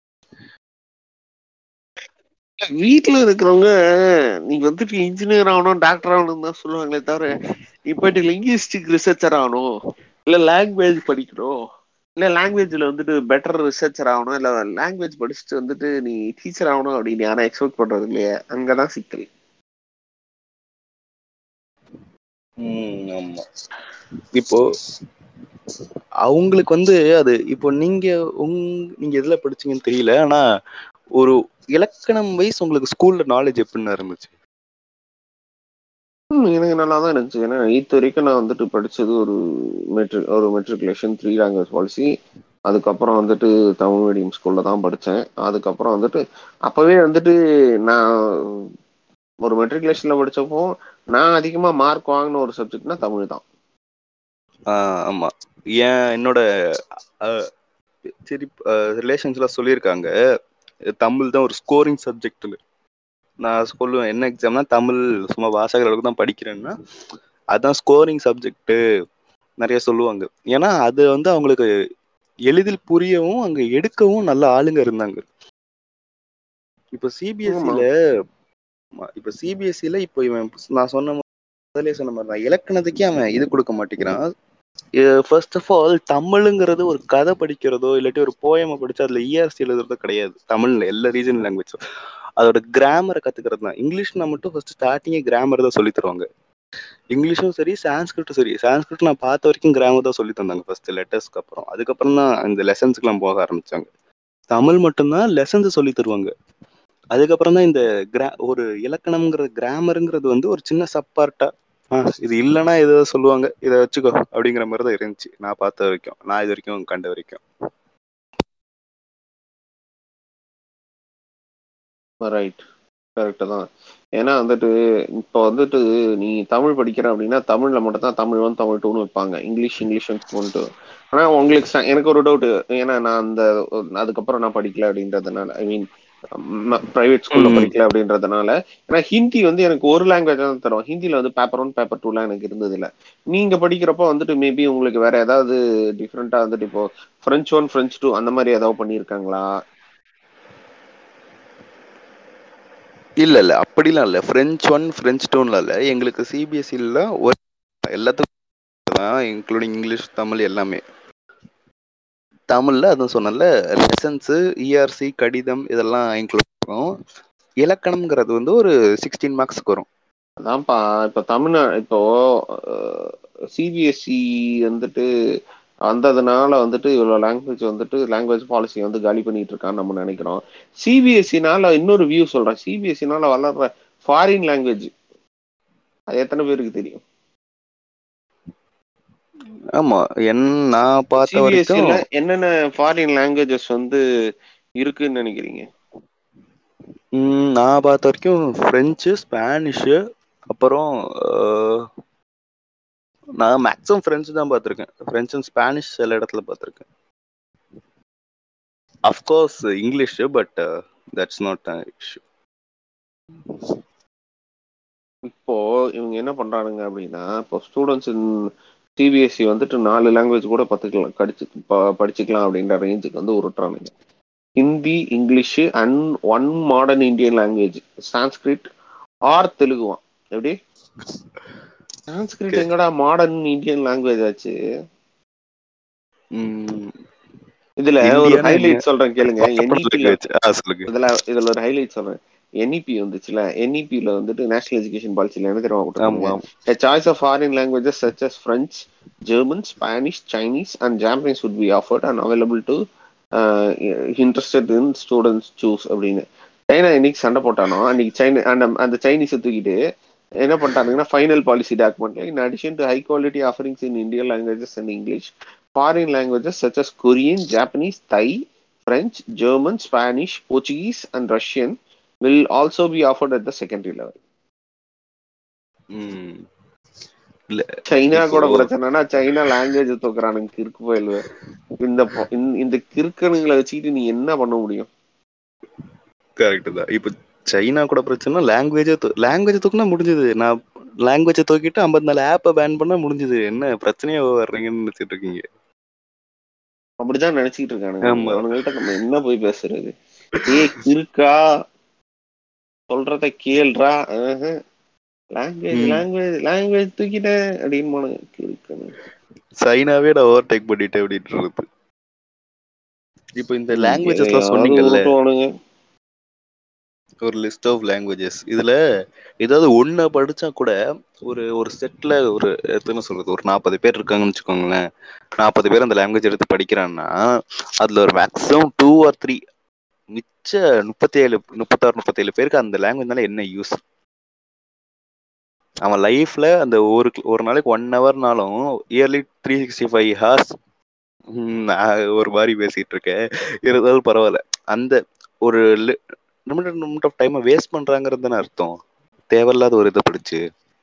வீட்டுல இருக்கிறவங்க நீங்க வந்துட்டு இன்ஜினியர் ஆகணும் டாக்டர் ஆகணும் தான் சொல்லுவாங்களே தவிர இப்ப லிங்குவிஸ்டிக் ரிசர்ச்சர் ஆகணும் இல்ல லாங்குவேஜ் படிக்கணும் இல்ல லாங்குவேஜ்ல வந்துட்டு பெட்டர் ரிசர்ச்சர் ஆகணும் இல்ல லாங்குவேஜ் படிச்சுட்டு வந்துட்டு நீ டீச்சர் ஆகணும் அப்படின்னு யாரும் எக்ஸ்பெக்ட் பண்றது இல்லையா அங்கதான் சிக்கல் ம் ஆமா இப்போ அவங்களுக்கு வந்து அது இப்போ நீங்க உங் நீங்க எதுல படிச்சீங்கன்னு தெரியல ஆனா ஒரு இலக்கணம் வைஸ் உங்களுக்கு ஸ்கூல்ல நாலேஜ் எப்படின்னு இருந்துச்சு ம், எனக்கு நல்லா தான் இருந்துச்சு ஏன்னா எயித் வரைக்கும் நான் வந்துட்டு படிச்சது ஒரு மெட்ரிக் ஒரு மெட்ரிகுலேஷன் த்ரீ லாங்குவேஜ் பாலிசி அதுக்கப்புறம் வந்துட்டு தமிழ் மீடியம் ஸ்கூல்ல தான் படித்தேன் அதுக்கப்புறம் வந்துட்டு அப்பவே வந்துட்டு நான் ஒரு மெட்ரிகுலேஷன்ல படிச்சப்போ நான் அதிகமா மார்க் வாங்கின ஒரு சப்ஜெக்ட்னா தமிழ் தான் ஆஹ் ஆமா ஏன் என்னோட அஹ், சரி ரிலேஷன்ஸ்லாம் சொல்லியிருக்காங்க தமிழ் தான் ஒரு ஸ்கோரிங் சப்ஜெக்ட்னு நான் சொல்லுவேன் என்ன எக்ஸாம்னா தமிழ் சும்மா வாசகர் அளவுக்கு தான் படிக்கிறேன்னா அதான் ஸ்கோரிங் சப்ஜெக்ட் நிறைய சொல்லுவாங்க ஏன்னா அது வந்து அவங்களுக்கு எளிதில் புரியவும் அங்க எடுக்கவும் நல்ல ஆளுங்க இருந்தாங்க இப்போ சிபிஎஸ்சில இப்போ சிபிஎஸ்சில இப்போ இவன் நான் சொன்ன முதலே சொன்ன மாதிரி தான் இலக்கணத்துக்கே அவன் இது கொடுக்க மாட்டேங்கிறான் ஃபர்ஸ்ட் ஆஃப் ஆல் தமிழுங்கிறது ஒரு கதை படிக்கிறதோ இல்லாட்டி ஒரு போயமை படிச்சு அதுல இஆர்சி எழுதுறதோ கிடையாது தமிழ்ல எல்லா ரீஜனல் லாங்குவேஜும் அதோட கிராமரை கத்துக்கிறது தான் இங்கிலீஷ்னா மட்டும் ஃபர்ஸ்ட் ஸ்டார்டிங்கே கிராமர் தான் சொல்லி தருவாங்க இங்கிலீஷும் சரி சான்ஸ்கிரிட்டும் சரி சான்ஸ்கிரிட் நான் பார்த்த வரைக்கும் கிராமர் தான் சொல்லி தந்தாங்க ஃபர்ஸ்ட் லெட்டர்ஸ்க்கு அப்புறம் அதுக்கப்புறம் தான் இந்த லெசன்ஸ்க்குலாம் போக ஆரம்பிச்சாங்க தமிழ் மட்டும்தான் லெசன்ஸ் சொல்லி தருவாங்க அதுக்கப்புறம் தான் இந்த கிரா ஒரு இலக்கணம்ங்கிற கிராமருங்கிறது வந்து ஒரு சின்ன சப்பார்ட்டா ஆ இது இல்லைன்னா ஏதோ சொல்லுவாங்க இதை வச்சுக்கோ அப்படிங்கிற மாதிரி தான் இருந்துச்சு நான் பார்த்த வரைக்கும் நான் இது வரைக்கும் கண்ட வரைக்கும் ரைட் கரெக்டு தான் ஏன்னா வந்துட்டு இப்போ வந்துட்டு நீ தமிழ் படிக்கிற அப்படின்னா தமிழ்ல மட்டும் தான் தமிழ் ஒன் தமிழ் டூன்னு வைப்பாங்க இங்கிலீஷ் இங்கிலீஷ் ஒன்ட்டு ஆனா உங்களுக்கு ச- எனக்கு ஒரு டவுட் ஏன்னா நான் அந்த அதுக்கப்புறம் நான் படிக்கல அப்படின்றதுனால ஐ மீன் பிரைவேட் ஸ்கூல்ல ம். படிக்கல அப்படின்றதுனால ஏன்னா ஹிந்தி வந்து எனக்கு ஒரு லாங்குவேஜ் தான் தரும் ஹிந்தில வந்து பேப்பர் ஒன் பேப்பர் டூலாம் எனக்கு இருந்தது இல்ல நீங்க படிக்கிறப்போ வந்துட்டு மேபி உங்களுக்கு வேற ஏதாவது டிஃப்ரெண்டா வந்துட்டு இப்போ ஃப்ரெஞ்ச் ஒன் ஃப்ரெஞ்ச் டூ அந்த மாதிரி ஏதாவது பண்ணியிருக்காங்களா இல்ல இல்ல அப்படிலாம் இல்ல பிரெஞ்ச் ஒன் பிரெஞ்ச் டூன்ல இல்ல எங்களுக்கு சிபிஎஸ்சில ஒரு எல்லாத்துக்கும் தான் இன்க்ளூடிங் இங்கிலீஷ் தமிழ் எல்லாமே தமிழ்ல அதான் சொன்னல லெசன்ஸ் இஆர்சி கடிதம் இதெல்லாம் இன்க்ளூட் பண்ணும் இலக்கணம்ங்கிறது வந்து ஒரு சிக்ஸ்டீன் மார்க்ஸ்க்கு வரும் அதான்ப்பா இப்ப தமிழ்நா இப்போ சிபிஎஸ்சி வந்துட்டு வந்ததுனால வந்துட்டு இவ்வளவு லாங்குவேஜ் வந்துட்டு லாங்குவேஜ் பாலிசி வந்து காலி பண்ணிட்டு இருக்கான்னு நம்ம நினைக்கிறோம் சிபிஎஸ்சினால இன்னொரு வியூ சொல்றேன் சிபிஎஸ்சினால வளர்ற ஃபாரின் லாங்குவேஜ் அது எத்தனை பேருக்கு தெரியும் ஆமா என் நான் பார்த்த வரைக்கும் சிபிஎஸ்சில என்னென்ன ஃபாரின் லாங்குவேஜஸ் வந்து இருக்குன்னு நினைக்கிறீங்க ம், நான் பார்த்த வரைக்கும் ஃப்ரெஞ்சு ஸ்பானிஷு அப்புறம் அஹ், நான் மேக்ஸிமம் ஃப்ரெஞ்சு தான் பார்த்துருக்கேன் ஃப்ரெஞ்ச் அண்ட் ஸ்பானிஷ் சில இடத்துல பார்த்துருக்கேன் of course English but that's not issue இப்போ இவங்க என்ன பண்றானுங்க அப்படின்னா இப்போ ஸ்டூடெண்ட்ஸ் சிபிஎஸ்சி வந்துட்டு நாலு லாங்குவேஜ் கூட பத்துக்கலாம் கடிச்சு ப- படிச்சுக்கலாம் அப்படின்ற ரேஞ்சுக்கு வந்து உருட்டுறானுங்க Hindi English and one modern Indian language Sanskrit or தெலுங்குவான் எப்படி சான்ஸ்கிரிட் எங்கடா மாடர்ன் இந்தியன் லாங்குவேஜ் ஆச்சு இதுல ஒரு இந்தியானா ஹைலைட் சொல்றேன் கேளுங்க NEP ல சொல்லுங்க இதுல இதுல ஒரு ஹைலைட் சொல்றேன் என்இபி வந்துச்சுல என்இபில வந்துட்டு நேஷனல் எஜுகேஷன் பாலிசில என்ன தெரியுமா ஆமா போட்டிருக்காங்க A choice of foreign languages such as French, German, Spanish, Chinese, and Japanese would be offered and available to uh, interested in students choose அப்படின்னு சைனா என்னைக்கு சண்டை போட்டானோ அன்னைக்கு சைனா அந்த அந்த சைனீஸை தூக்கிட்டு என்ன பண்ணிட்டாங்கன்னா ஃபைனல் பாலிசி டாக்குமெண்ட்ல in addition to high quality offerings in Indian languages and English foreign languages such as Korean Japanese Thai French, German, Spanish, Portuguese, and Russian will also be offered at the secondary level. ம். சைனா கூட இப்போ- பிரச்சனைனா சைனா லாங்குவேஜ் தூக்குறானுங்க கிறுக்கு போயிடுவ இந்த பொ- இந்த- இந்த கிறுக்கனுங்களை வச்சுக்கிட்டு நீ என்ன பண்ண முடியும் கரெக்ட் தான் இப்போ சைனா கூட பிரச்சனை லாங்குவேஜ் லாங்குவேஜ் தூக்குனா முடிஞ்சது நான் லாங்குவேஜை தூக்கிட்டு ஐம்பத்தி நாலு ஆப்பை பேன் பண்ணா முடிஞ்சது என்ன பிரச்சனையா வர்றீங்கன்னு நினைச்சிட்டு இருக்கீங்க அப்படிதான் நினைச்சிட்டு இருக்கானுங்க ஆமா. அவனுங்கள்ட்ட நம்ம என்ன போய் பேசுறது ஏய் கிறுக்கா சொல்றத கேள்றா லாங்குவேஜ் ம். லாங்குவேஜ் லாங்குவேஜ் தூக்கிட்டேன் அப்படின்னு போனாங்க கிறுக்கனு சைனாவே நான் ஓவர் டேக் பண்ணிட்டேன் அப்படின்றது இப்போ இந்த லாங்குவேஜஸ்லாம் சொன்னீங்கல்ல விட்டுவானுங்க ஒரு லிஸ்ட் ஆஃப் லாங்குவேஜஸ் இதுல ஏதாவது ஒண்ணு படிச்சா கூட ஒரு ஒரு செட்ல ஒரு எத்தனை சொல்றது ஒரு நாற்பது பேர் இருக்காங்கன்னு வச்சுக்கோங்களேன் நாற்பது பேர் அந்த லாங்குவேஜ் எடுத்து படிக்கிறான்னா அதுல ஒரு மேக்ஸிமம் டூ ஆர் த்ரீ மிச்ச முப்பத்தி ஏழு முப்பத்தாறு முப்பத்தேழு பேருக்கு அந்த லாங்குவேஜ்னால என்ன யூஸ் அவன் லைஃப்ல அந்த ஒரு ஒரு நாளைக்கு ஒன் ஹவர்னாலும் yearly three sixty five hours ஒரு மாதிரி பேசிட்டு இருக்கேன் இருந்தாலும் பரவாயில்ல அந்த ஒரு லிமிட்டட் அமௌண்ட் ஆஃப் டைமை வேஸ்ட் பண்றாங்கிறது தானே அர்த்தம் தேவையில்லாத ஒரு இதை படிச்சு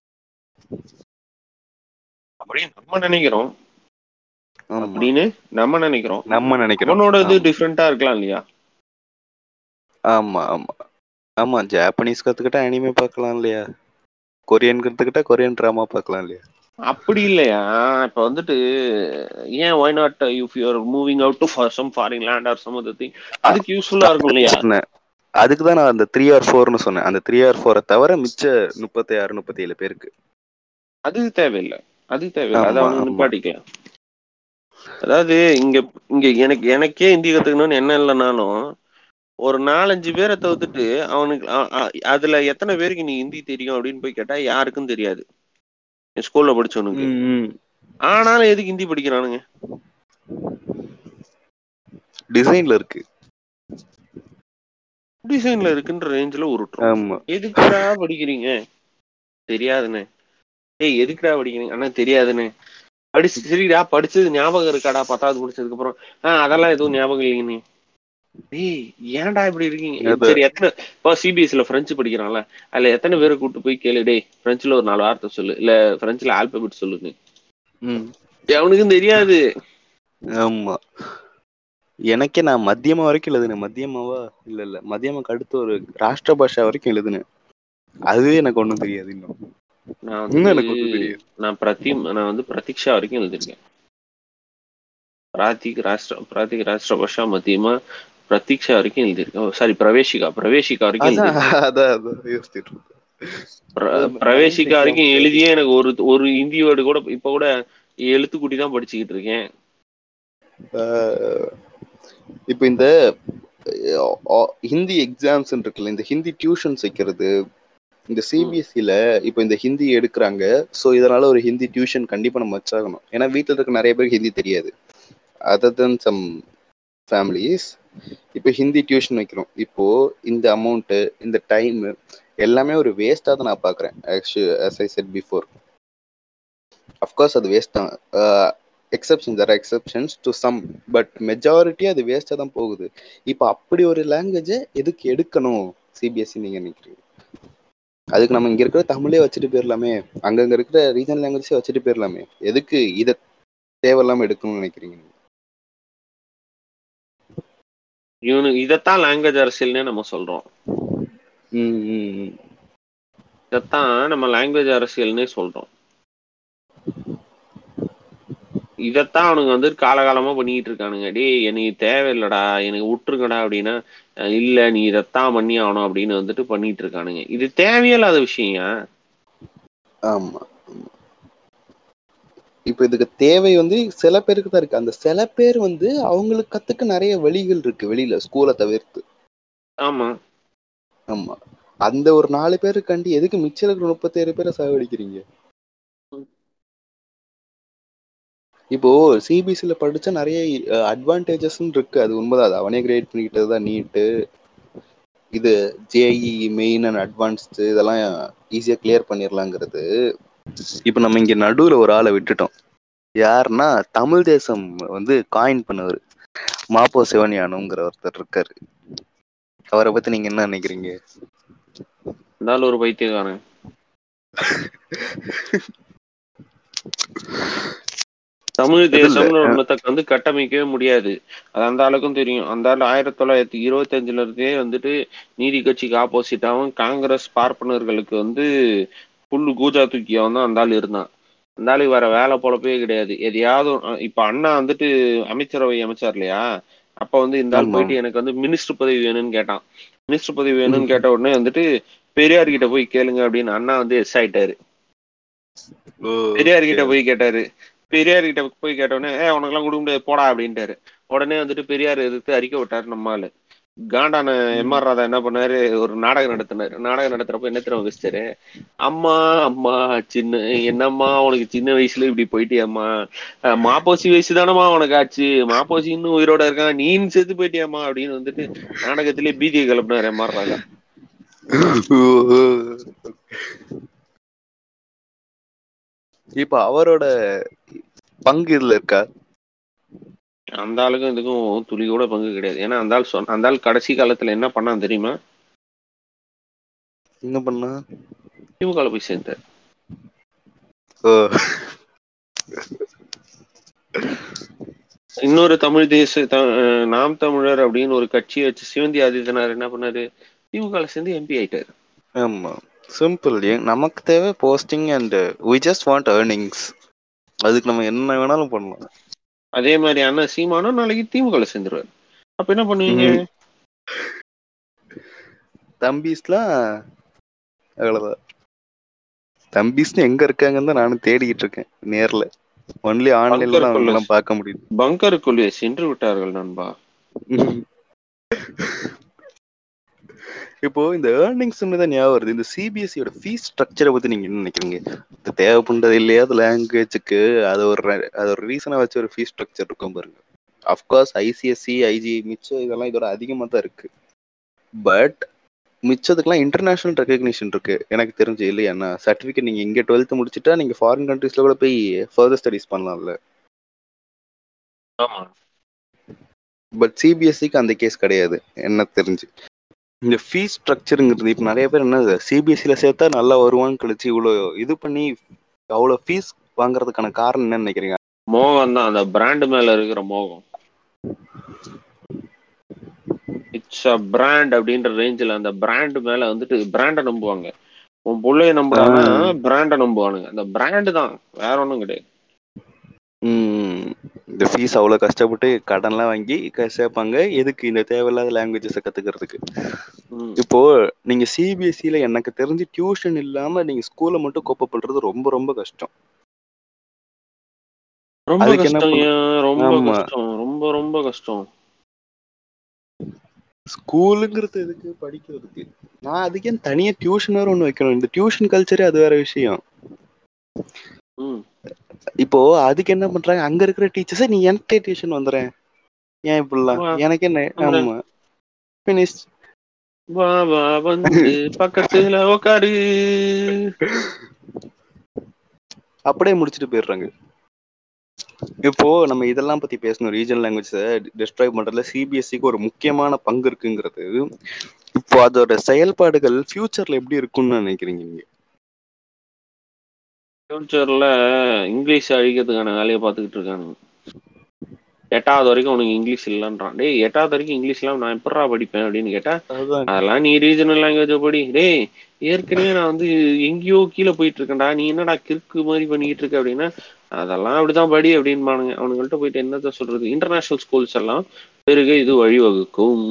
அப்படின்னு நம்ம நினைக்கிறோம் ஆமா. அப்படின்னு நம்ம நினைக்கிறோம் நம்ம நினைக்கிறோம் அவனோட இது ஆமா. டிஃப்ரெண்டா இருக்கலாம் இல்லையா ஆமா ஆமா ஆமா ஜாப்பனீஸ் கத்துக்கிட்டா அனிமே பார்க்கலாம் இல்லையா கொரியன் கத்துக்கிட்டா கொரியன் டிராமா பார்க்கலாம் இல்லையா அப்படி இல்லையா இப்ப வந்துட்டு ஏன் why not if you are moving out to for some foreign land or some other thing அதுக்கு யூஸ்ஃபுல்லா இருக்கும் இல்லையா சொன்னேன் அதுக்கு தான் நான் அந்த த்ரீ ஆர் ஃபோர்னு சொன்னேன் அந்த த்ரீ ஆர் ஃபோரை தவிர மிச்ச முப்பத்தி ஆறு முப்பத்தி ஏழு பேருக்கு அது தேவையில்லை அது தேவையில்லை அதை ஆமா, அவங்க ஆமா. நிப்பாட்டிக்கலாம் அதாவது இங்க இங்க எனக்கு எனக்கே ஹிந்தி கத்துக்கணும்னு என்ன இல்லைனாலும் ஒரு நாலஞ்சு பேரை தவிர்த்துட்டு அவனுக்கு அ- அ- அதுல எத்தனை பேருக்கு நீ ஹிந்தி தெரியும் அப்படின்னு போய் கேட்டா யாருக்கும் தெரியாது என் ஸ்கூல்ல படிச்சவனுக்கு ஆனாலும் எதுக்கு ஹிந்தி படிக்கிறானுங்க டிசைன்ல இருக்கு டிசைன்ல இருக்குன்ற ரேஞ்சில உருட்டுறோம் ஆமா எதுக்குடா படிக்கிறீங்க தெரியாதுண்ணே ஏய் எதுக்குடா படிக்கிறீங்க அண்ணா தெரியாதுண்ணே படிச்சு சரிடா படிச்சது ஞாபகம் இருக்காடா பத்தாவது முடிச்சதுக்கு அப்புறம் ஆஹ் அதெல்லாம் எதுவும் ஞாபகம் இல்லைங்கண்ணே ஏய் ஏன்டா இப்படி இருக்கீங்க அது- சரி எத்தனை இப்போ சிபிஎஸ்சில பிரெஞ்சு படிக்கிறான்ல அதுல எத்தனை பேரை கூட்டு போய் கேளு டேய் பிரெஞ்சுல ஒரு நாலு வார்த்தை சொல்லு இல்ல பிரெஞ்சுல ஆல்பபெட் சொல்லுங்க ம் அவனுக்கும் தெரியாது ஆமா எனக்கே நான் மத்தியமா வரைக்கும் எழுதுனேன் மத்தியமாவா இல்ல இல்ல மத்தியமாக்கு அடுத்து ஒரு ராஷ்டிர பாஷா வரைக்கும் எழுதுனேன் அதுவே எனக்கு ஒண்ணும் தெரியாது இன்னும் நான் இன்னும் வந்து எனக்கு ஒண்ணும் தெரியாது நான் பிரதி நான் வந்து பிரதீக்ஷா வரைக்கும் எழுதிருக்கேன் பிராத்திக் ராஷ்டிர பிராத்திக் ராஷ்டிர பாஷா மத்தியமா பிரதீக்ஷா வரைக்கும் எழுதிருக்கேன் சாரி பிரவேசிகா பிரவேசிகா வரைக்கும் அதான் எழுதிருக்கேன் அதான் அதான் யோசிச்சுட்டு இருந்தேன். பிர- அது பிரவேசிக்கா நான் வரைக்கும் எழுதியே எனக்கு ஒரு ஒரு ஹிந்தி வேர்டு கூட இப்ப கூட எழுத்துக்கூட்டி தான் படிச்சுக்கிட்டு இருக்கேன் ஆஹ் இப்போ இந்த அஹ், அஹ், ஹிந்தி எக்ஸாம்ஸ் இருக்குல்ல இந்த ஹிந்தி டியூஷன்ஸ் வைக்கிறது இந்த சிபிஎஸ்சியில் இப்போ இந்த ஹிந்தி எடுக்கிறாங்க ஸோ இதனால ஒரு ஹிந்தி டியூஷன் கண்டிப்பாக நம்ம வச்சாகணும் ஏன்னா வீட்டில் இருக்க நிறைய பேருக்கு ஹிந்தி தெரியாது அதர் தென் சம் ஃபேமிலிஸ் இப்போ ஹிந்தி டியூஷன் வைக்கிறோம் இப்போ இந்த அமௌண்ட்டு இந்த டைம் எல்லாமே ஒரு வேஸ்ட்டாக தான் நான் பார்க்குறேன் actually as I said before of course அது வேஸ்ட் தான் exceptions are exceptions to some but majority அது வேஸ்ட்டாக தான் போகுது இப்போ அப்படி ஒரு லாங்குவேஜை எதுக்கு எடுக்கணும் சிபிஎஸ்சி நீங்கள் நினைக்கிறீங்க அதுக்கு நம்ம இங்கே இருக்கிற தமிழே வச்சுட்டு போயிடலாமே அங்கங்கே இருக்கிற ரீஜனல் லாங்குவேஜே வச்சுட்டு போயிடலாமே எதுக்கு இதை தேவையில்லாமல் எடுக்கணும்னு நினைக்கிறீங்க நீங்க? இவனு இதைத்தான் லாங்குவேஜ் அரசியல்னே நம்ம சொல்றோம் ம் ம் ம். இதைத்தான் நம்ம லாங்குவேஜ் அரசியல்னே சொல்றோம் இதைத்தான் அவனுங்க வந்து காலகாலமா பண்ணிக்கிட்டு இருக்கானுங்க டேய் எனக்கு தேவையில்லடா எனக்கு விட்டுருங்கடா அப்படின்னா அஹ் இல்ல நீ இதைத்தான் பண்ணி ஆகணும் அப்படின்னு வந்துட்டு பண்ணிட்டு இருக்கானுங்க இது தேவையில்லாத விஷயம் ஆமா ஆமா. இப்போ இதுக்கு தேவை வந்து சில பேருக்கு தான் இருக்கு அந்த சில பேர் வந்து அவங்களுக்கு கத்துக்க நிறைய வழிகள் இருக்கு வெளியில ஸ்கூலை தவிர்த்து ஆமா ஆமா அந்த ஒரு நாலு பேருக்காண்டி எதுக்கு மிச்சம் இருக்கிற முப்பத்தேழு பேரை சாவடிக்கிறீங்க இப்போ சிபிஎஸ்சியில் படிச்சா நிறைய அட்வான்டேஜஸ்ன்னு இருக்கு அது உண்மைதான் அது அவனே கிரேட் பண்ணிக்கிட்டது தான் நீட்டு இது ஜேஇ மெயின் அண்ட் அட்வான்ஸ்டு இதெல்லாம் ஈஸியாக கிளியர் பண்ணிடலாங்கிறது இப்போ நம்ம இங்கே நடுவில் ஒரு ஆளை விட்டுட்டோம் யாருன்னா தமிழ் தேசம் வந்து காயின் பண்ணவர் மாப்போ சிவனியானுங்கிற ஒருத்தர் இருக்காரு அவரை பத்தி நீங்க என்ன நினைக்கிறீங்க இருந்தாலும் ஒரு பைத்தியக்காரன் தமிழ் தேசம்னு ஒன்றத்தை வந்து கட்டமைக்கவே முடியாது அது அந்த ஆளுக்கும் தெரியும் அந்த ஆள் ஆயிரத்தி தொள்ளாயிரத்தி இருபத்தி அஞ்சுல இருந்தே வந்துட்டு நீதி கட்சிக்கு ஆப்போசிட்டாவும் காங்கிரஸ் பார்ப்பனர்களுக்கு வந்து புல்லு கூஜா தூக்கியவன் தான் அந்த ஆள் இருந்தான் அந்த ஆளுக்கு வேற வேலை பொழப்பே கிடையாது எதையாவது ஒ- இப்ப அண்ணா வந்துட்டு அமைச்சரவை அமைச்சார் இல்லையா அப்ப வந்து இந்த ஆள் ஆமா. போயிட்டு எனக்கு வந்து மினிஸ்டர் பதவி வேணும்னு கேட்டான் மினிஸ்டர் பதவி வேணும்னு கேட்ட உடனே வந்துட்டு பெரியார் கிட்ட போய் கேளுங்க அப்படின்னு அண்ணா வந்து எஸ் ஆயிட்டாரு பெரியார் கிட்ட போய் கேட்டாரு பெரியார் கிட்ட போய் கேட்ட உடனே ஏ உனக்கெல்லாம் கொடுக்க முடியாது போடா அப்படின்ட்டாரு உடனே வந்துட்டு பெரியார் எதிர்த்து அறிக்கை விட்டாரு நம்ம ஆளு காண்டான எம் ஆர் ராதா என்ன பண்ணாரு ஒரு நாடகம் நடத்தினாரு நாடகம் நடத்துறப்ப என்ன தெரியுமா வச்சிட்டாரு அம்மா அம்மா சின்ன என்னம்மா உனக்கு சின்ன வயசுல இப்படி போயிட்டியம்மா அஹ் மாப்போசி வயசு தானம்மா உனக்கு ஆச்சு மாப்போசி இன்னும் உயிரோட இருக்கான் நீன்னு செத்து போயிட்டியாம்மா அப்படின்னு வந்துட்டு நாடகத்திலே பீதியை கிளப்பினாரு எம் ஆர் ராதா இப்ப அவரோட பங்கு இதுல இருக்கா அந்த ஆளுக்கும் இதுக்கும் துளி கூட பங்கு கிடையாது ஏன்னா அந்த ஆள் சொன்ன அந்த ஆள் கடைசி காலத்துல என்ன பண்ணான் தெரியுமா என்ன பண்ணா திமுக போய் சேர்ந்தார் ஓ இன்னொரு தமிழ் தேச த- அஹ் நாம் தமிழர் அப்படின்னு ஒரு கட்சியை வச்சு சிவந்தி ஆதித்தனார் என்ன பண்ணாரு திமுக சேர்ந்து எம்பி ஆயிட்டாரு ஆமா சிம்பிள் நமக்கு தேவை posting and we just want earnings அதுக்கு நம்ம என்ன வேணாலும் பண்ணலாம் அதே மாதிரி அண்ணா சீமானும் நாளைக்கு திமுக சேர்ந்துருவாரு அப்ப என்ன பண்ணுவீங்க ம். தம்பிஸ்லாம் அவ்வளவுதான் தம்பிஸ்னு எங்க இருக்காங்கன்னு தான் நானும் தேடிக்கிட்டு இருக்கேன் நேர்ல ஒன்லி ஆன்லைன்ல தான் அவங்கெல்லாம் பார்க்க முடியுது பங்கருக்குள்ளே சென்று விட்டார்கள் நண்பா இப்போ இந்த ஏர்னிங்ஸ் தான் ஞாபகம் வருது இந்த சிபிஎஸ்சியோட ஃபீஸ் ஸ்ட்ரக்சரை பத்தி நீங்க என்ன நினைக்கிறீங்க இது தேவைப்படுறது இல்லையா அது லாங்குவேஜுக்கு அது ஒரு re- அது ஒரு ரீசனா வச்சு ஒரு ஃபீஸ் ஸ்ட்ரக்சர் இருக்கும் பாருங்க அஃப்கோர்ஸ் ஐசிஎஸ்சி ஐஜி மிச்சம் இதெல்லாம் இதோட அதிகமாக தான் இருக்கு பட் மிச்சத்துக்குலாம் இன்டர்நேஷனல் ரெகக்னிஷன் இருக்கு எனக்கு தெரிஞ்சு இல்லையா சர்டிஃபிகேட் நீங்க இங்க டுவெல்த் முடிச்சுட்டா நீங்க ஃபாரின் கண்ட்ரீஸ்ல கூட போய் ஃபர்தர் ஸ்டடிஸ் பண்ணலாம்ல ஆமா பட் சிபிஎஸ்சிக்கு அந்த கேஸ் கிடையாது என்ன தெரிஞ்சு இந்த ஃபீஸ் ஸ்ட்ரக்சருங்கிறது இப்போ நிறைய பேர் என்ன சிபிஎஸ்சியில் சேர்த்தா நல்லா வருவான்னு கழிச்சு இவ்வளோ இது பண்ணி அவ்வளோ ஃபீஸ் வாங்குறதுக்கான காரணம் என்ன நினைக்கிறீங்க மோகம் தான் அந்த பிராண்ட் மேல இருக்கிற மோகம் இட்ஸ் அ பிராண்ட் அப்படின்ற ரேஞ்சில் அந்த பிராண்ட் மேல வந்துட்டு பிராண்டை நம்புவாங்க உன் பிள்ளைய நம்புறாங்கன்னா பிராண்டை நம்புவானுங்க அந்த பிராண்டு தான் வேற ஒண்ணும் கிடையாது ம், இந்த ஃபீஸ் அவ்வளோ கஷ்டப்பட்டு கடன்லாம் வாங்கி க- சேர்ப்பாங்க எதுக்கு இந்த தேவையில்லாத லாங்குவேஜஸை கற்றுக்கிறதுக்கு ம். இப்போ நீங்கள் சிபிஎஸ்சியில் எனக்கு தெரிஞ்சு டியூஷன் இல்லாமல் நீங்கள் ஸ்கூலை மட்டும் கோப்ப பண்ணுறது ரொம்ப ரொம்ப கஷ்டம் ரொம்ப அதுக்கு என்ன கஷ்டம் பண்ண- ஏன் ரொம்ப ஆமா. கஷ்டம் ரொம்ப ரொம்ப கஷ்டம் ஸ்கூலுங்கிறது எதுக்கு படிக்கிறதுக்கு நான் அதுக்கே தனியா டியூஷன் வேற ஒன்று வைக்கணும் இந்த டியூஷன் கல்ச்சரே அது வேற விஷயம் ம் இப்போ அதுக்கு என்ன பண்றாங்க அங்க இருக்கிற டீச்சர்ஸை நீ என்கிட்ட டியூஷன் வந்துடுறேன் ஏன் இப்படிலாம் வா. எனக்கு என்ன ஆமா. ஆமா பினிஷ் வா வா வந்து பக்கத்துல உக்காரு அப்படியே முடிச்சுட்டு போயிடுறாங்க இப்போ நம்ம இதெல்லாம் பத்தி பேசணும் ரீஜனல் லாங்குவேஜ் டிஸ்ட்ராய் பண்றதுல சிபிஎஸ்சிக்கு ஒரு முக்கியமான பங்கு இருக்குங்கிறது இப்போ அதோட செயல்பாடுகள் ஃபியூச்சர்ல எப்படி இருக்கும்னு நினைக்கிறீங்க நீங்க ஃபியூச்சர்ல இங்கிலீஷ் அழிக்கிறதுக்கான வேலையை பார்த்துக்கிட்டு இருக்கானுங்க எட்டாவது வரைக்கும் உனக்கு இங்கிலீஷ் இல்லைன்றான் டேய் எட்டாவது வரைக்கும் இங்கிலீஷ் இல்லாம நான் எப்படா படிப்பேன் அப்படின்னு கேட்டா அதுதான் அதெல்லாம் நீ ரீஜனல் லாங்குவேஜ் படி டேய் ஏற்கனவே நான் வந்து எங்கேயோ கீழே போயிட்டு இருக்கேன்டா நீ என்னடா கிறுக்கு மாதிரி பண்ணிட்டு இருக்க அப்படின்னா அதெல்லாம் அப்படிதான் படி அப்படின்பானுங்க அவனுங்கள்ட்ட போயிட்டு என்னத்த சொல்றது இன்டர்நேஷனல் ஸ்கூல்ஸ் எல்லாம் பெருக இது வழிவகுக்கும்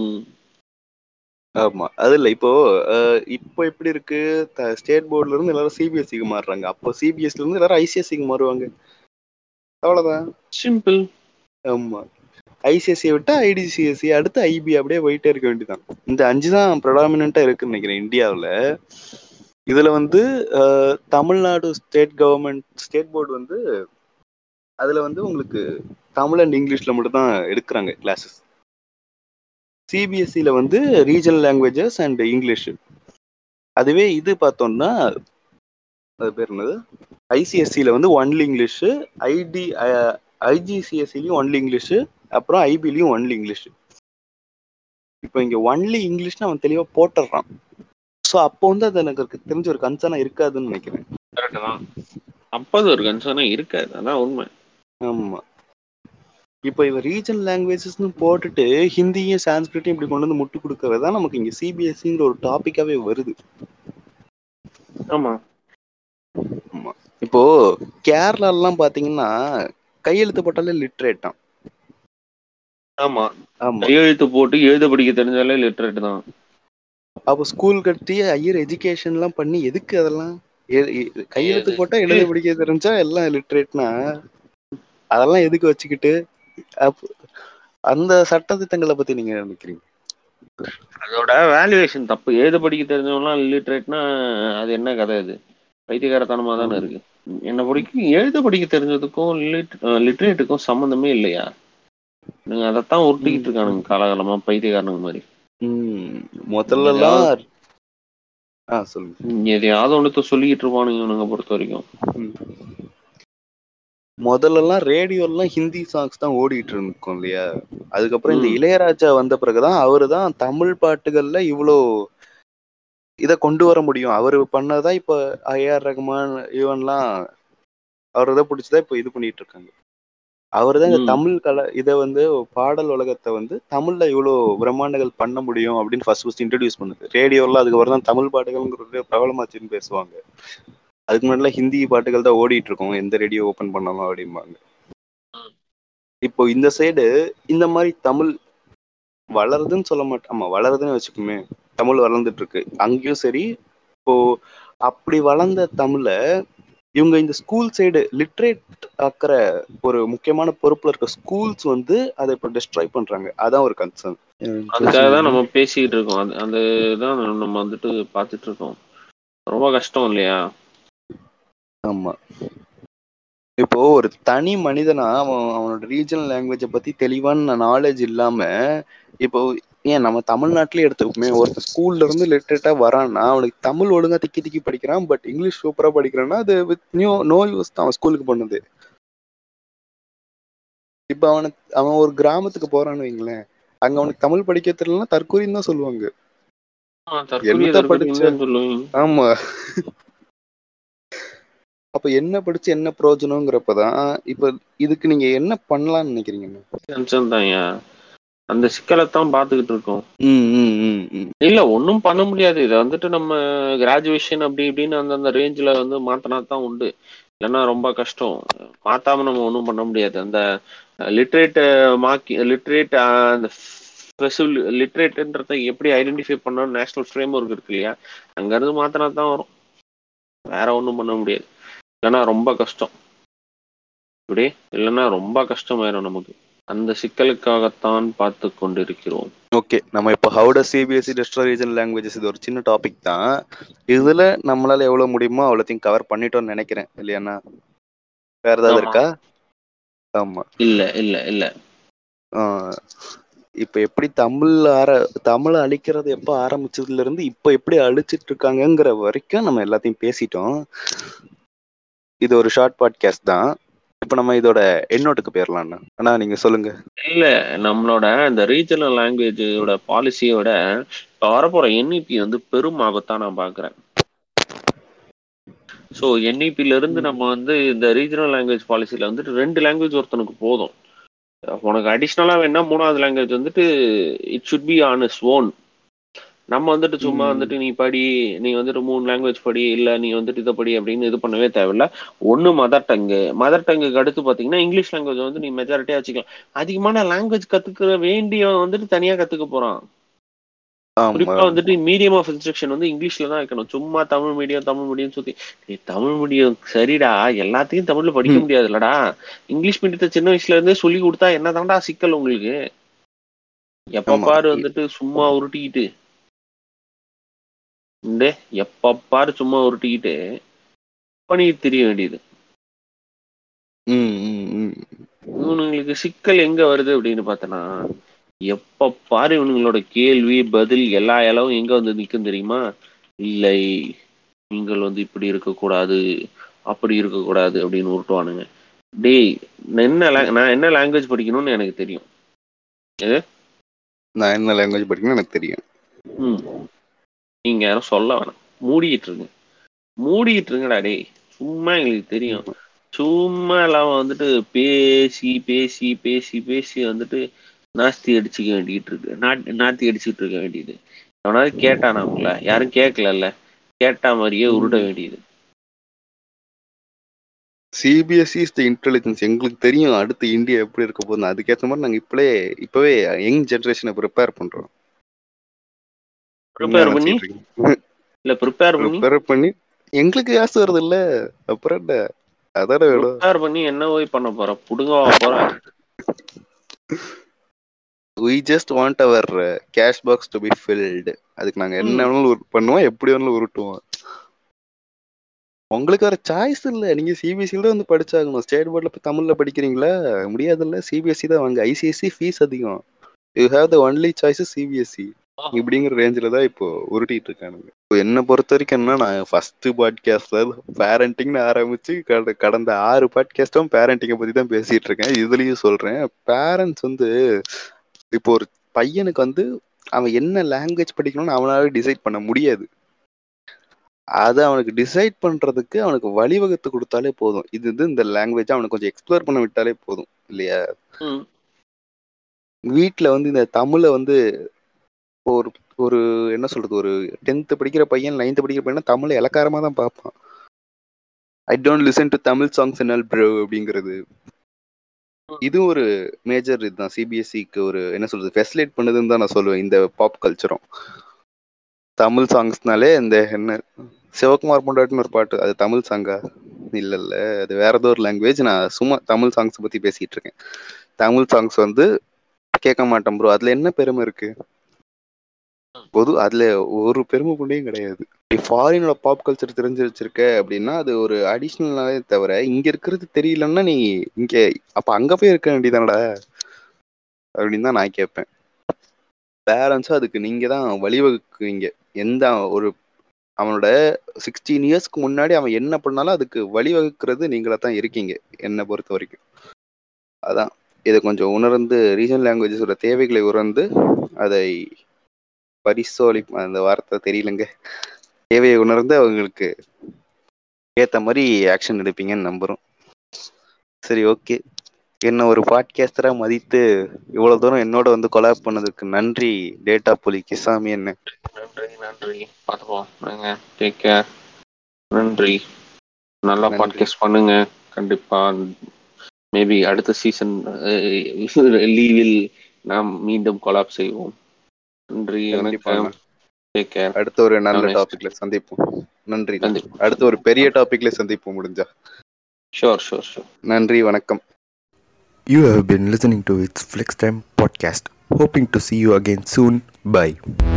ஆமா அது இல்ல இப்போ அஹ், இப்போ எப்படி இருக்கு ஸ்டேட் போர்ட்ல இருந்து எல்லாரும் சிபிஎஸ்சிக்கு மாறுறாங்க அப்போ சிபிஎஸ்சில இருந்து எல்லாரும் ஐசிஎஸ்சிக்கு மாறுவாங்க அவ்வளவுதான் சிம்பிள் ஆமா ஐசிஎஸ்சி விட்டா ஐடிசிஎஸ்சி அடுத்து ஐபி அப்படியே போயிட்டே இருக்க வேண்டியதான் இந்த அஞ்சு தான் ப்ரொடாமினா இருக்குன்னு நினைக்கிறேன் இந்தியாவில் இதுல வந்து அஹ், Tamil Nadu state government state board வந்து அதுல வந்து உங்களுக்கு தமிழ் அண்ட் இங்கிலீஷ்ல மட்டும் தான் எடுக்கிறாங்க கிளாஸஸ் சிபிஎஸ்சியில் வந்து ரீஜனல் லாங்குவேஜஸ் அண்ட் இங்கிலீஷ் அதுவே இது பார்த்தோம்னா அது பேர் என்னது ஐசிஎஸ்சியில் வந்து ஒன்லி இங்கிலீஷு ஐடி ஐஜிசிஎஸ்சிலையும் ஒன்லி இங்கிலீஷு அப்புறம் ஐபிலையும் ஒன்லி இங்கிலீஷ் இப்போ இங்கே ஒன்லி இங்கிலீஷ்னு அவன் தெளிவாக போட்டுடுறான் ஸோ அப்போ வந்து அது எனக்கு தெரிஞ்ச ஒரு கன்சர்னாக இருக்காதுன்னு நினைக்கிறேன் கரெக்ட் தான் அப்போது ஒரு கன்சர்னா இருக்காது அதான் உண்மை ஆமாம் இப்போ இவன் ரீஜனல் லாங்குவேஜஸ்னு போட்டுட்டு ஹிந்தியும் சான்ஸ்கிரிட்டையும் இப்படி கொண்டு வந்து முட்டு கொடுக்கறது தான் நமக்கு இங்கே சிபிஎஸ்சிங்கிற ஒரு டாப்பிக்காகவே வருது ஆமா இப்போ கேரளாலாம் பாத்தீங்கன்னா கையெழுத்து போட்டாலே லிட்ரேட்டான் ஆமா ஆமா கையெழுத்து போட்டு எழுத படிக்க தெரிஞ்சாலே லிட்ரேட் தான் அப்போ ஸ்கூல் கட்டி ஹையர் எஜுகேஷன்லாம் பண்ணி எதுக்கு அதெல்லாம் எ- எ- கையெழுத்து எது? போட்டா எழுத படிக்க தெரிஞ்சா எல்லாம் லிட்ரேட்னா அதெல்லாம் எதுக்கு வச்சுக்கிட்டு அப்ப அந்த சட்டத்திட்டங்களை பத்தி நீங்க என்ன நினைக்கிறீங்க அதோட வேல்யூவேஷன் தப்பு எழுத படிக்க தெரிஞ்சவங்களாம் லிட்ரேட்னா அது என்ன கதை இது பைத்தியகாரத்தனமா தானே இருக்கு என்னை பிடிக்கும் எழுத படிக்க தெரிஞ்சதுக்கும் லிட்ரேட்டுக்கும் சம்மந்தமே இல்லையா நீங்க அதைத்தான் உருட்டிக்கிட்டு இருக்கானுங்க காலகாலமா பைத்தியக்காரனுங்க மாதிரி ம் முதல்ல எல்லாம் ஆ சொல்லுங்க எதையாவது ஒன்றத்தை சொல்லிக்கிட்டு இருப்பானுங்க இவனுங்க பொறுத்த வரைக்கும் ம். முதல்லலாம் ரேடியோலாம் ஹிந்தி சாங்ஸ் தான் ஓடிட்டு இருக்கும் இல்லையா அதுக்கப்புறம் இந்த ம். இளையராஜா வந்த பிறகுதான் அவரு தான் தமிழ் பாட்டுகள்ல இவ்வளோ இத கொண்டு வர முடியும் அவரு பண்ணதான் இப்ப ஏஆர் ரகுமான் இவன்லாம் அவர் இதை பிடிச்சதா இப்ப இது பண்ணிட்டு இருக்காங்க அவர் தான் இந்த ம். தமிழ் கலை இதை வந்து பாடல் உலகத்தை வந்து தமிழ்ல இவ்வளோ பிரம்மாண்டங்கள் பண்ண முடியும் அப்படின்னு ஃபர்ஸ்ட் ஃபர்ஸ்ட் இன்ட்ரடியூஸ் பண்ணுது ரேடியோலாம் அதுக்கப்புறம் தான் தமிழ் பாட்டுகள்ங்கிறது பிரபலமாச்சுன்னு பேசுவாங்க அதுக்கு முன்னாடிலாம் ஹிந்தி பாட்டுகள் தான் ஓடிட்டு இருக்கும் எந்த ரேடியோ ஓபன் பண்ணாலும் அப்படிம்பாங்க இப்போ இந்த சைடு இந்த மாதிரி தமிழ் வளருதுன்னு சொல்ல மாட்டேன் ஆமா வளருதுன்னு வச்சுக்கோமே தமிழ் வளர்ந்துட்டு இருக்கு அங்கேயும் சரி இப்போ அப்படி வளர்ந்த தமிழை இவங்க இந்த ஸ்கூல் சைடு லிட்ரேட் ஆக்கிற ஒரு முக்கியமான பொறுப்புல இருக்க ஸ்கூல்ஸ் வந்து அதை இப்போ டிஸ்ட்ராய் பண்றாங்க அதான் ஒரு கன்சர்ன் அதுக்காக தான் நம்ம பேசிக்கிட்டு இருக்கோம் அது அந்த தான் நம்ம வந்துட்டு பார்த்துட்டு இருக்கோம் ரொம்ப கஷ்டம் இல்லையா ஆமா இப்போ ஒரு தனி மனிதனா அவன் அவனோட ரீஜனல் லாங்குவேஜை பத்தி தெளிவான நாலேஜ் இல்லாம இப்போ ஏன் நம்ம தமிழ்நாட்டிலே எடுத்துக்கோமே ஒருத்தர் ஸ்கூல்ல இருந்து லிட்ரேட்டா வரான்னா அவனுக்கு தமிழ் ஒழுங்கா திக்கி திக்கி படிக்கிறான் பட் இங்கிலீஷ் சூப்பரா படிக்கிறான்னா அது வித் நியூ நோ யூஸ் தான் அவன் ஸ்கூலுக்கு பண்ணது இப்போ அவனுக்கு அவன் ஒரு கிராமத்துக்கு போறான்னு வைங்களேன் அங்க அவனுக்கு தமிழ் படிக்க தெரியலன்னா தற்கூரின்னு தான் சொல்லுவாங்க தற்கொலை என்னத்த தற்கொலை படிச்ச? என்னன்னு சொல்லுவீங்க ஆமா அப்ப என்ன படிச்சு என்ன பிரயோஜனங்கிறப்பதான் இப்ப இதுக்கு நீங்க என்ன பண்ணலாம்னு நினைக்கிறீங்க டென்ஷன் தான்யா அந்த சிக்கலை தான் பார்த்துக்கிட்டு இருக்கோம் ம் ம் ம் ம் இல்ல ஒன்றும் பண்ண முடியாது இதை வந்துட்டு நம்ம கிராஜுவேஷன் அப்படி இப்படின்னு அந்தந்த ரேஞ்சில் வந்து மாத்தினா தான் உண்டு இல்லைன்னா ரொம்ப கஷ்டம் மாத்தாம நம்ம ஒன்றும் பண்ண முடியாது அந்த லிட்ரேட் மாக்கி லிட்ரேட் அந்த லிட்ரேட்ன்றதை எப்படி ஐடென்டிஃபை பண்ணணும் நேஷனல் ஃப்ரேம் ஒர்க் இருக்கு இல்லையா அங்கேருந்து மாத்தினா தான் வரும் வேற ஒன்றும் பண்ண முடியாது இல்லைன்னா ரொம்ப கஷ்டம் இப்படி இல்லைன்னா ரொம்ப கஷ்டமாயிரும் நமக்கு அந்த சிக்கலுக்காகத்தான் பார்த்து கொண்டிருக்கிறோம் ஓகே நம்ம இப்போ how does CBSE destroy regional languages இது ஒரு சின்ன டாபிக் தான் இதுல நம்மளால எவ்வளவு முடியுமோ அவ்வளோத்தையும் கவர் பண்ணிட்டோம்னு நினைக்கிறேன் இல்லையாண்ணா வேற ஏதாவது ஆமா. இருக்கா ஆமா இல்ல இல்ல இல்ல ஆஹ் இப்ப எப்படி தமிழ் ஆர தமிழை அழிக்கிறது எப்ப ஆரம்பிச்சதுல இருந்து இப்ப எப்படி அழிச்சிட்டு இருக்காங்கங்கிற வரைக்கும் நம்ம எல்லாத்தையும் பேசிட்டோம் இது ஒரு ஷார்ட் பாட்காஸ்ட் தான் இப்ப நம்ம இதோட எண்ணோட்டுக்கு போயிடலாம்ண்ணா அண்ணா நீங்க சொல்லுங்க இல்ல நம்மளோட இந்த ரீஜனல் லாங்குவேஜோட பாலிசியோட இப்ப வரப்போற என்இபி வந்து பெரும் ஆபத்தா நான் பாக்குறேன் ஸோ என்இபில இருந்து நம்ம வந்து இந்த ரீஜனல் லாங்குவேஜ் பாலிசியில வந்துட்டு ரெண்டு லாங்குவேஜ் ஒருத்தனுக்கு போதும் உனக்கு அடிஷ்னலா வேணா மூணாவது லாங்குவேஜ் வந்துட்டு it should be on is own நம்ம வந்துட்டு சும்மா ம். வந்துட்டு நீ படி நீ வந்துட்டு மூணு லாங்குவேஜ் படி இல்ல நீ வந்துட்டு இதை படி அப்படின்னு இது பண்ணவே தேவையில்ல ஒன்னு மதர் டங்கு மதர் டங்குக்கு அடுத்து பாத்தீங்கன்னா இங்கிலீஷ் லாங்குவேஜ் வந்து நீ மெஜாரிட்டியா வச்சுக்கலாம் அதிகமான லாங்குவேஜ் கத்துக்க வேண்டியவன் வந்துட்டு தனியா கத்துக்க போறான் ஆமா குறிப்பா வந்துட்டு மீடியம் ஆஃப் இன்ஸ்ட்ரக்ஷன் வந்து இங்கிலீஷ்ல தான் வைக்கணும் சும்மா தமிழ் மீடியம் தமிழ் மீடியம் சுத்தி நீ தமிழ் மீடியம் சரிடா எல்லாத்தையும் தமிழ்ல படிக்க ம். முடியாதுல்லடா இங்கிலீஷ் மீடியத்தை சின்ன வயசுல இருந்தே சொல்லி கொடுத்தா என்னதான்டா சிக்கல் உங்களுக்கு எப்ப ஆமா. பாரு வந்துட்டு சும்மா உருட்டிக்கிட்டு இந்த எப்ப பாரு சும்மா உருட்டிக்கிட்டு பண்ணிட்டு தெரிய வேண்டியது ம், ம், ம். இவனுங்களுக்கு சிக்கல் எங்க வருது அப்படின்னு பார்த்தனா எப்ப பாரு இவனுங்களோட கேள்வி பதில் எல்லா இலவும் எங்க வந்து நிக்கும் தெரியுமா இல்லை நீங்கள் வந்து இப்படி இருக்கக்கூடாது அப்படி இருக்கக்கூடாது அப்படின்னு உருட்டுவானுங்க டேய் நான் என்ன lang- நான் என்ன லாங்குவேஜ் படிக்கணும்னு எனக்கு தெரியும் நான் என்ன லாங்குவேஜ் படிக்கணும்னு எனக்கு தெரியும் ம் நீங்க யாரும் சொல்ல வேணாம் மூடிட்டு இருங்க மூடிட்டு இருங்கடா டேய் சும்மா எங்களுக்கு தெரியும் சும்மா இல்லாம வந்துட்டு பேசி பேசி பேசி பேசி வந்துட்டு நாஸ்தி அடிச்சுக்க வேண்டிட்டு இருக்கு நாட்- நாத்தி அடிச்சுட்டு இருக்க வேண்டியது அவனாவது கேட்டானா உங்கள யாரும் கேட்கலல்ல கேட்டா மாதிரியே உருட்ட வேண்டியது சிபிஎஸ்சி இஸ் த இன்டெலிஜென்ஸ் எங்களுக்கு தெரியும் அடுத்து இந்தியா எப்படி இருக்க போகுது அதுக்கேற்ற மாதிரி நாங்க இப்பவே இப்பவே யங் ஜெனரேஷனை ப்ரிப்பேர் பண்றோம் ப்ரிப்பேர் பண்ணி இல்ல ப்ரிப்பேர் பண்ணி ப்ரிப்பேர் பண்ணி எங்களுக்கு காசு வருது இல்ல அப்புறம் என்ன அதான வேணும் ப்ரிப்பேர் பண்ணி என்ன போய் பண்ண போற புடுங்கவா போற we just want our uh, cash box to be filled அதுக்கு நாங்க என்ன ம். வேணாலும் உரு- பண்ணுவோம் எப்படி வேணாலும் உருட்டுவோம் உங்களுக்கு வேற சாய்ஸ் இல்ல நீங்க சிபிஎஸ்சில தான் வந்து படிச்சாகணும் ஸ்டேட் போர்ட்ல போய் தமிழ்ல படிக்கிறீங்களா முடியாதுல்ல சிபிஎஸ்சி தான் வாங்க ஐசிஎஸ்சி ஃபீஸ் அதிகம் you have the only choice CBSE இப்படிங்கிற ரேஞ்சில தான் இப்போ உருட்டிட்டு இருக்கானுங்க இப்போ என்னை பொறுத்த வரைக்கும் என்ன நான் ஃபர்ஸ்ட் பாட்காஸ்ட்ல பேரண்டிங்னு ஆரம்பிச்சு கட- கடந்த ஆறு பாட்காஸ்டும் பேரண்டிங்கை பத்தி தான் பேசிட்டு இருக்கேன் இதுலயும் சொல்றேன் பேரண்ட்ஸ் வந்து இப்போ ஒரு பையனுக்கு வந்து அவன் என்ன லாங்குவேஜ் படிக்கணும்னு அவனால டிசைட் பண்ண முடியாது அதை அவனுக்கு டிசைட் பண்றதுக்கு அவனுக்கு வழிவகுத்து கொடுத்தாலே போதும் இது இது இந்த லாங்குவேஜ் அவனுக்கு கொஞ்சம் எக்ஸ்ப்ளோர் பண்ண விட்டாலே போதும் இல்லையா ம். வீட்ல வந்து இந்த தமிழை வந்து ஒரு ஒரு என்ன சொல்றது ஒரு டென்த் படிக்கிற பையன் நைன்த் படிக்கிற பையன் தமிழை இலக்காரமா தான் பார்ப்பான் I don't listen to Tamil songs என்னால் ப்ரோ அப்படிங்கிறது இது ஒரு மேஜர் இதுதான் சிபிஎஸ்சிக்கு ஒரு என்ன சொல்றது ஃபெசிலேட் பண்ணுதுன்னு தான் நான் சொல்லுவேன் இந்த பாப் கல்ச்சரும் தமிழ் சாங்ஸ்னாலே இந்த என்ன சிவகுமார் பொண்டாட்டின்னு ஒரு பாட்டு அது தமிழ் சாங்கா இல்ல இல்ல அது வேற ஏதோ ஒரு லாங்குவேஜ் நான் சும்மா தமிழ் சாங்ஸ் பத்தி பேசிட்டு இருக்கேன் தமிழ் சாங்ஸ் வந்து கேட்க மாட்டேன் ப்ரோ அதுல என்ன பெருமை இருக்கு பொது அதுல ஒரு பெருமை கொண்டேயும் கிடையாது ஃபாரினோட பாப் கல்ச்சர் தெரிஞ்சு வச்சிருக்க அப்படின்னா அது ஒரு அடிஷ்னலாவே தவிர இங்க இருக்கிறது தெரியலன்னா நீ இங்க அப்ப அங்க போய் இருக்க வேண்டியதானடா அப்படின்னு தான் நான் கேட்பேன் பேரண்ட்ஸும் அதுக்கு நீங்க தான் வழிவகுக்குவீங்க எந்த ஒரு அவனோட சிக்ஸ்டீன் இயர்ஸ்க்கு முன்னாடி அவன் என்ன பண்ணாலும் அதுக்கு வழிவகுக்கிறது நீங்களா தான் இருக்கீங்க என்னை பொறுத்த வரைக்கும் அதான் இதை கொஞ்சம் உணர்ந்து ரீஜனல் லாங்குவேஜஸோட தேவைகளை உணர்ந்து அதை பரிசோலி அந்த வார்த்தை தெரியலங்க தேவையை உணர்ந்து அவங்களுக்கு ஏத்த மாதிரி ஆக்ஷன் எடுப்பீங்கன்னு நம்புறோம் சரி ஓகே என்ன ஒரு பாட்காஸ்டரா மதித்து இவ்வளவு தூரம் என்னோட வந்து கொலாப் பண்ணதுக்கு நன்றி டேட்டா புலி கிசாமி என்ன நன்றி நன்றி பார்த்துப்போம் நாங்க டேக் கேர் நன்றி நல்லா நன்றி. பாட்காஸ்ட் பண்ணுங்க கண்டிப்பா மேபி அடுத்த சீசன் லீவில் நாம் மீண்டும் கொலாப் செய்வோம் நன்றி கண்டிப்பா வணக்கம் டேக் கேர் அடுத்த ஒரு நல்ல Nice. டாபிக்ல சந்திப்போம் நன்றி கண்டிப்பா அடுத்த ஒரு பெரிய டாபிக்ல சந்திப்போம் முடிஞ்சா ஷோர் ஷோர் ஷோர் நன்றி வணக்கம் You have been listening to its Flex Time podcast. Hoping to see you again soon. Bye.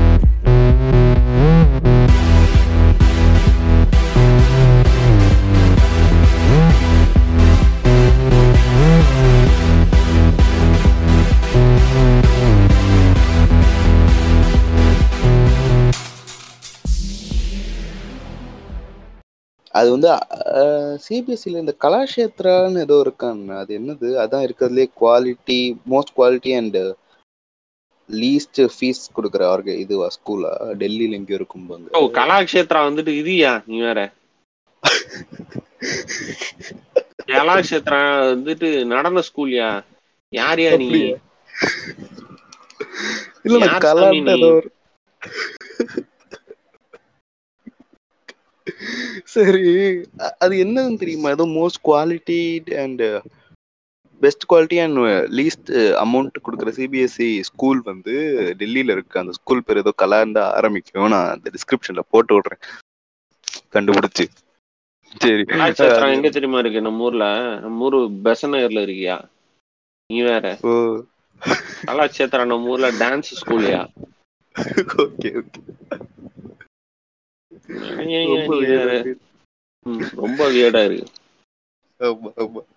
அது வந்து சிபிஎஸ்சியில் இந்த கலாஷேத்ரான்னு ஏதோ இருக்கான்னு அது என்னது அதான் இருக்கிறதுலே quality most quality and least fees கொடுக்குற ஆர்க இதுவா ஸ்கூலா டெல்லியில் எங்கேயோ இருக்கும்பாங்க ஓ கலாக்ஷேத்ரா வந்துட்டு இதுயா நீ வேற கலாக்ஷேத்ரா வந்துட்டு நடந்த ஸ்கூல்யா யார்யா நீ அப்படியா? இல்ல நான் யார் கலான்னு சாமி நீ? ஏதோ ஒரு சரி அ- அது என்னதுன்னு தெரியுமா ஏதோ most quality and best quality and least amount கொடுக்குற சிபிஎஸ்சி ஸ்கூல் வந்து டெல்லியில இருக்கு அந்த ஸ்கூல் பேர் ஏதோ கலாண்டா ஆரம்பிக்கும் நான் அந்த டிஸ்கிரிப்ஷன்ல போட்டு விடுறேன் கண்டுபிடிச்சு சரி கலாக்ஷேத்ரா எங்க தெரியுமா இருக்கு நம்ம ஊர்ல நம்ம ஊரு பெசநகர்ல இருக்கியா நீ வேற ஓ கலாக்ஷேத்ரா நம்ம ஊர்ல டான்ஸ் ஸ்கூல்யா ஓகே ஓகே ரொம்ப weird ஆ இருக்கு. ம், ரொம்ப வியடா இருக்கு ஆமா ஆமா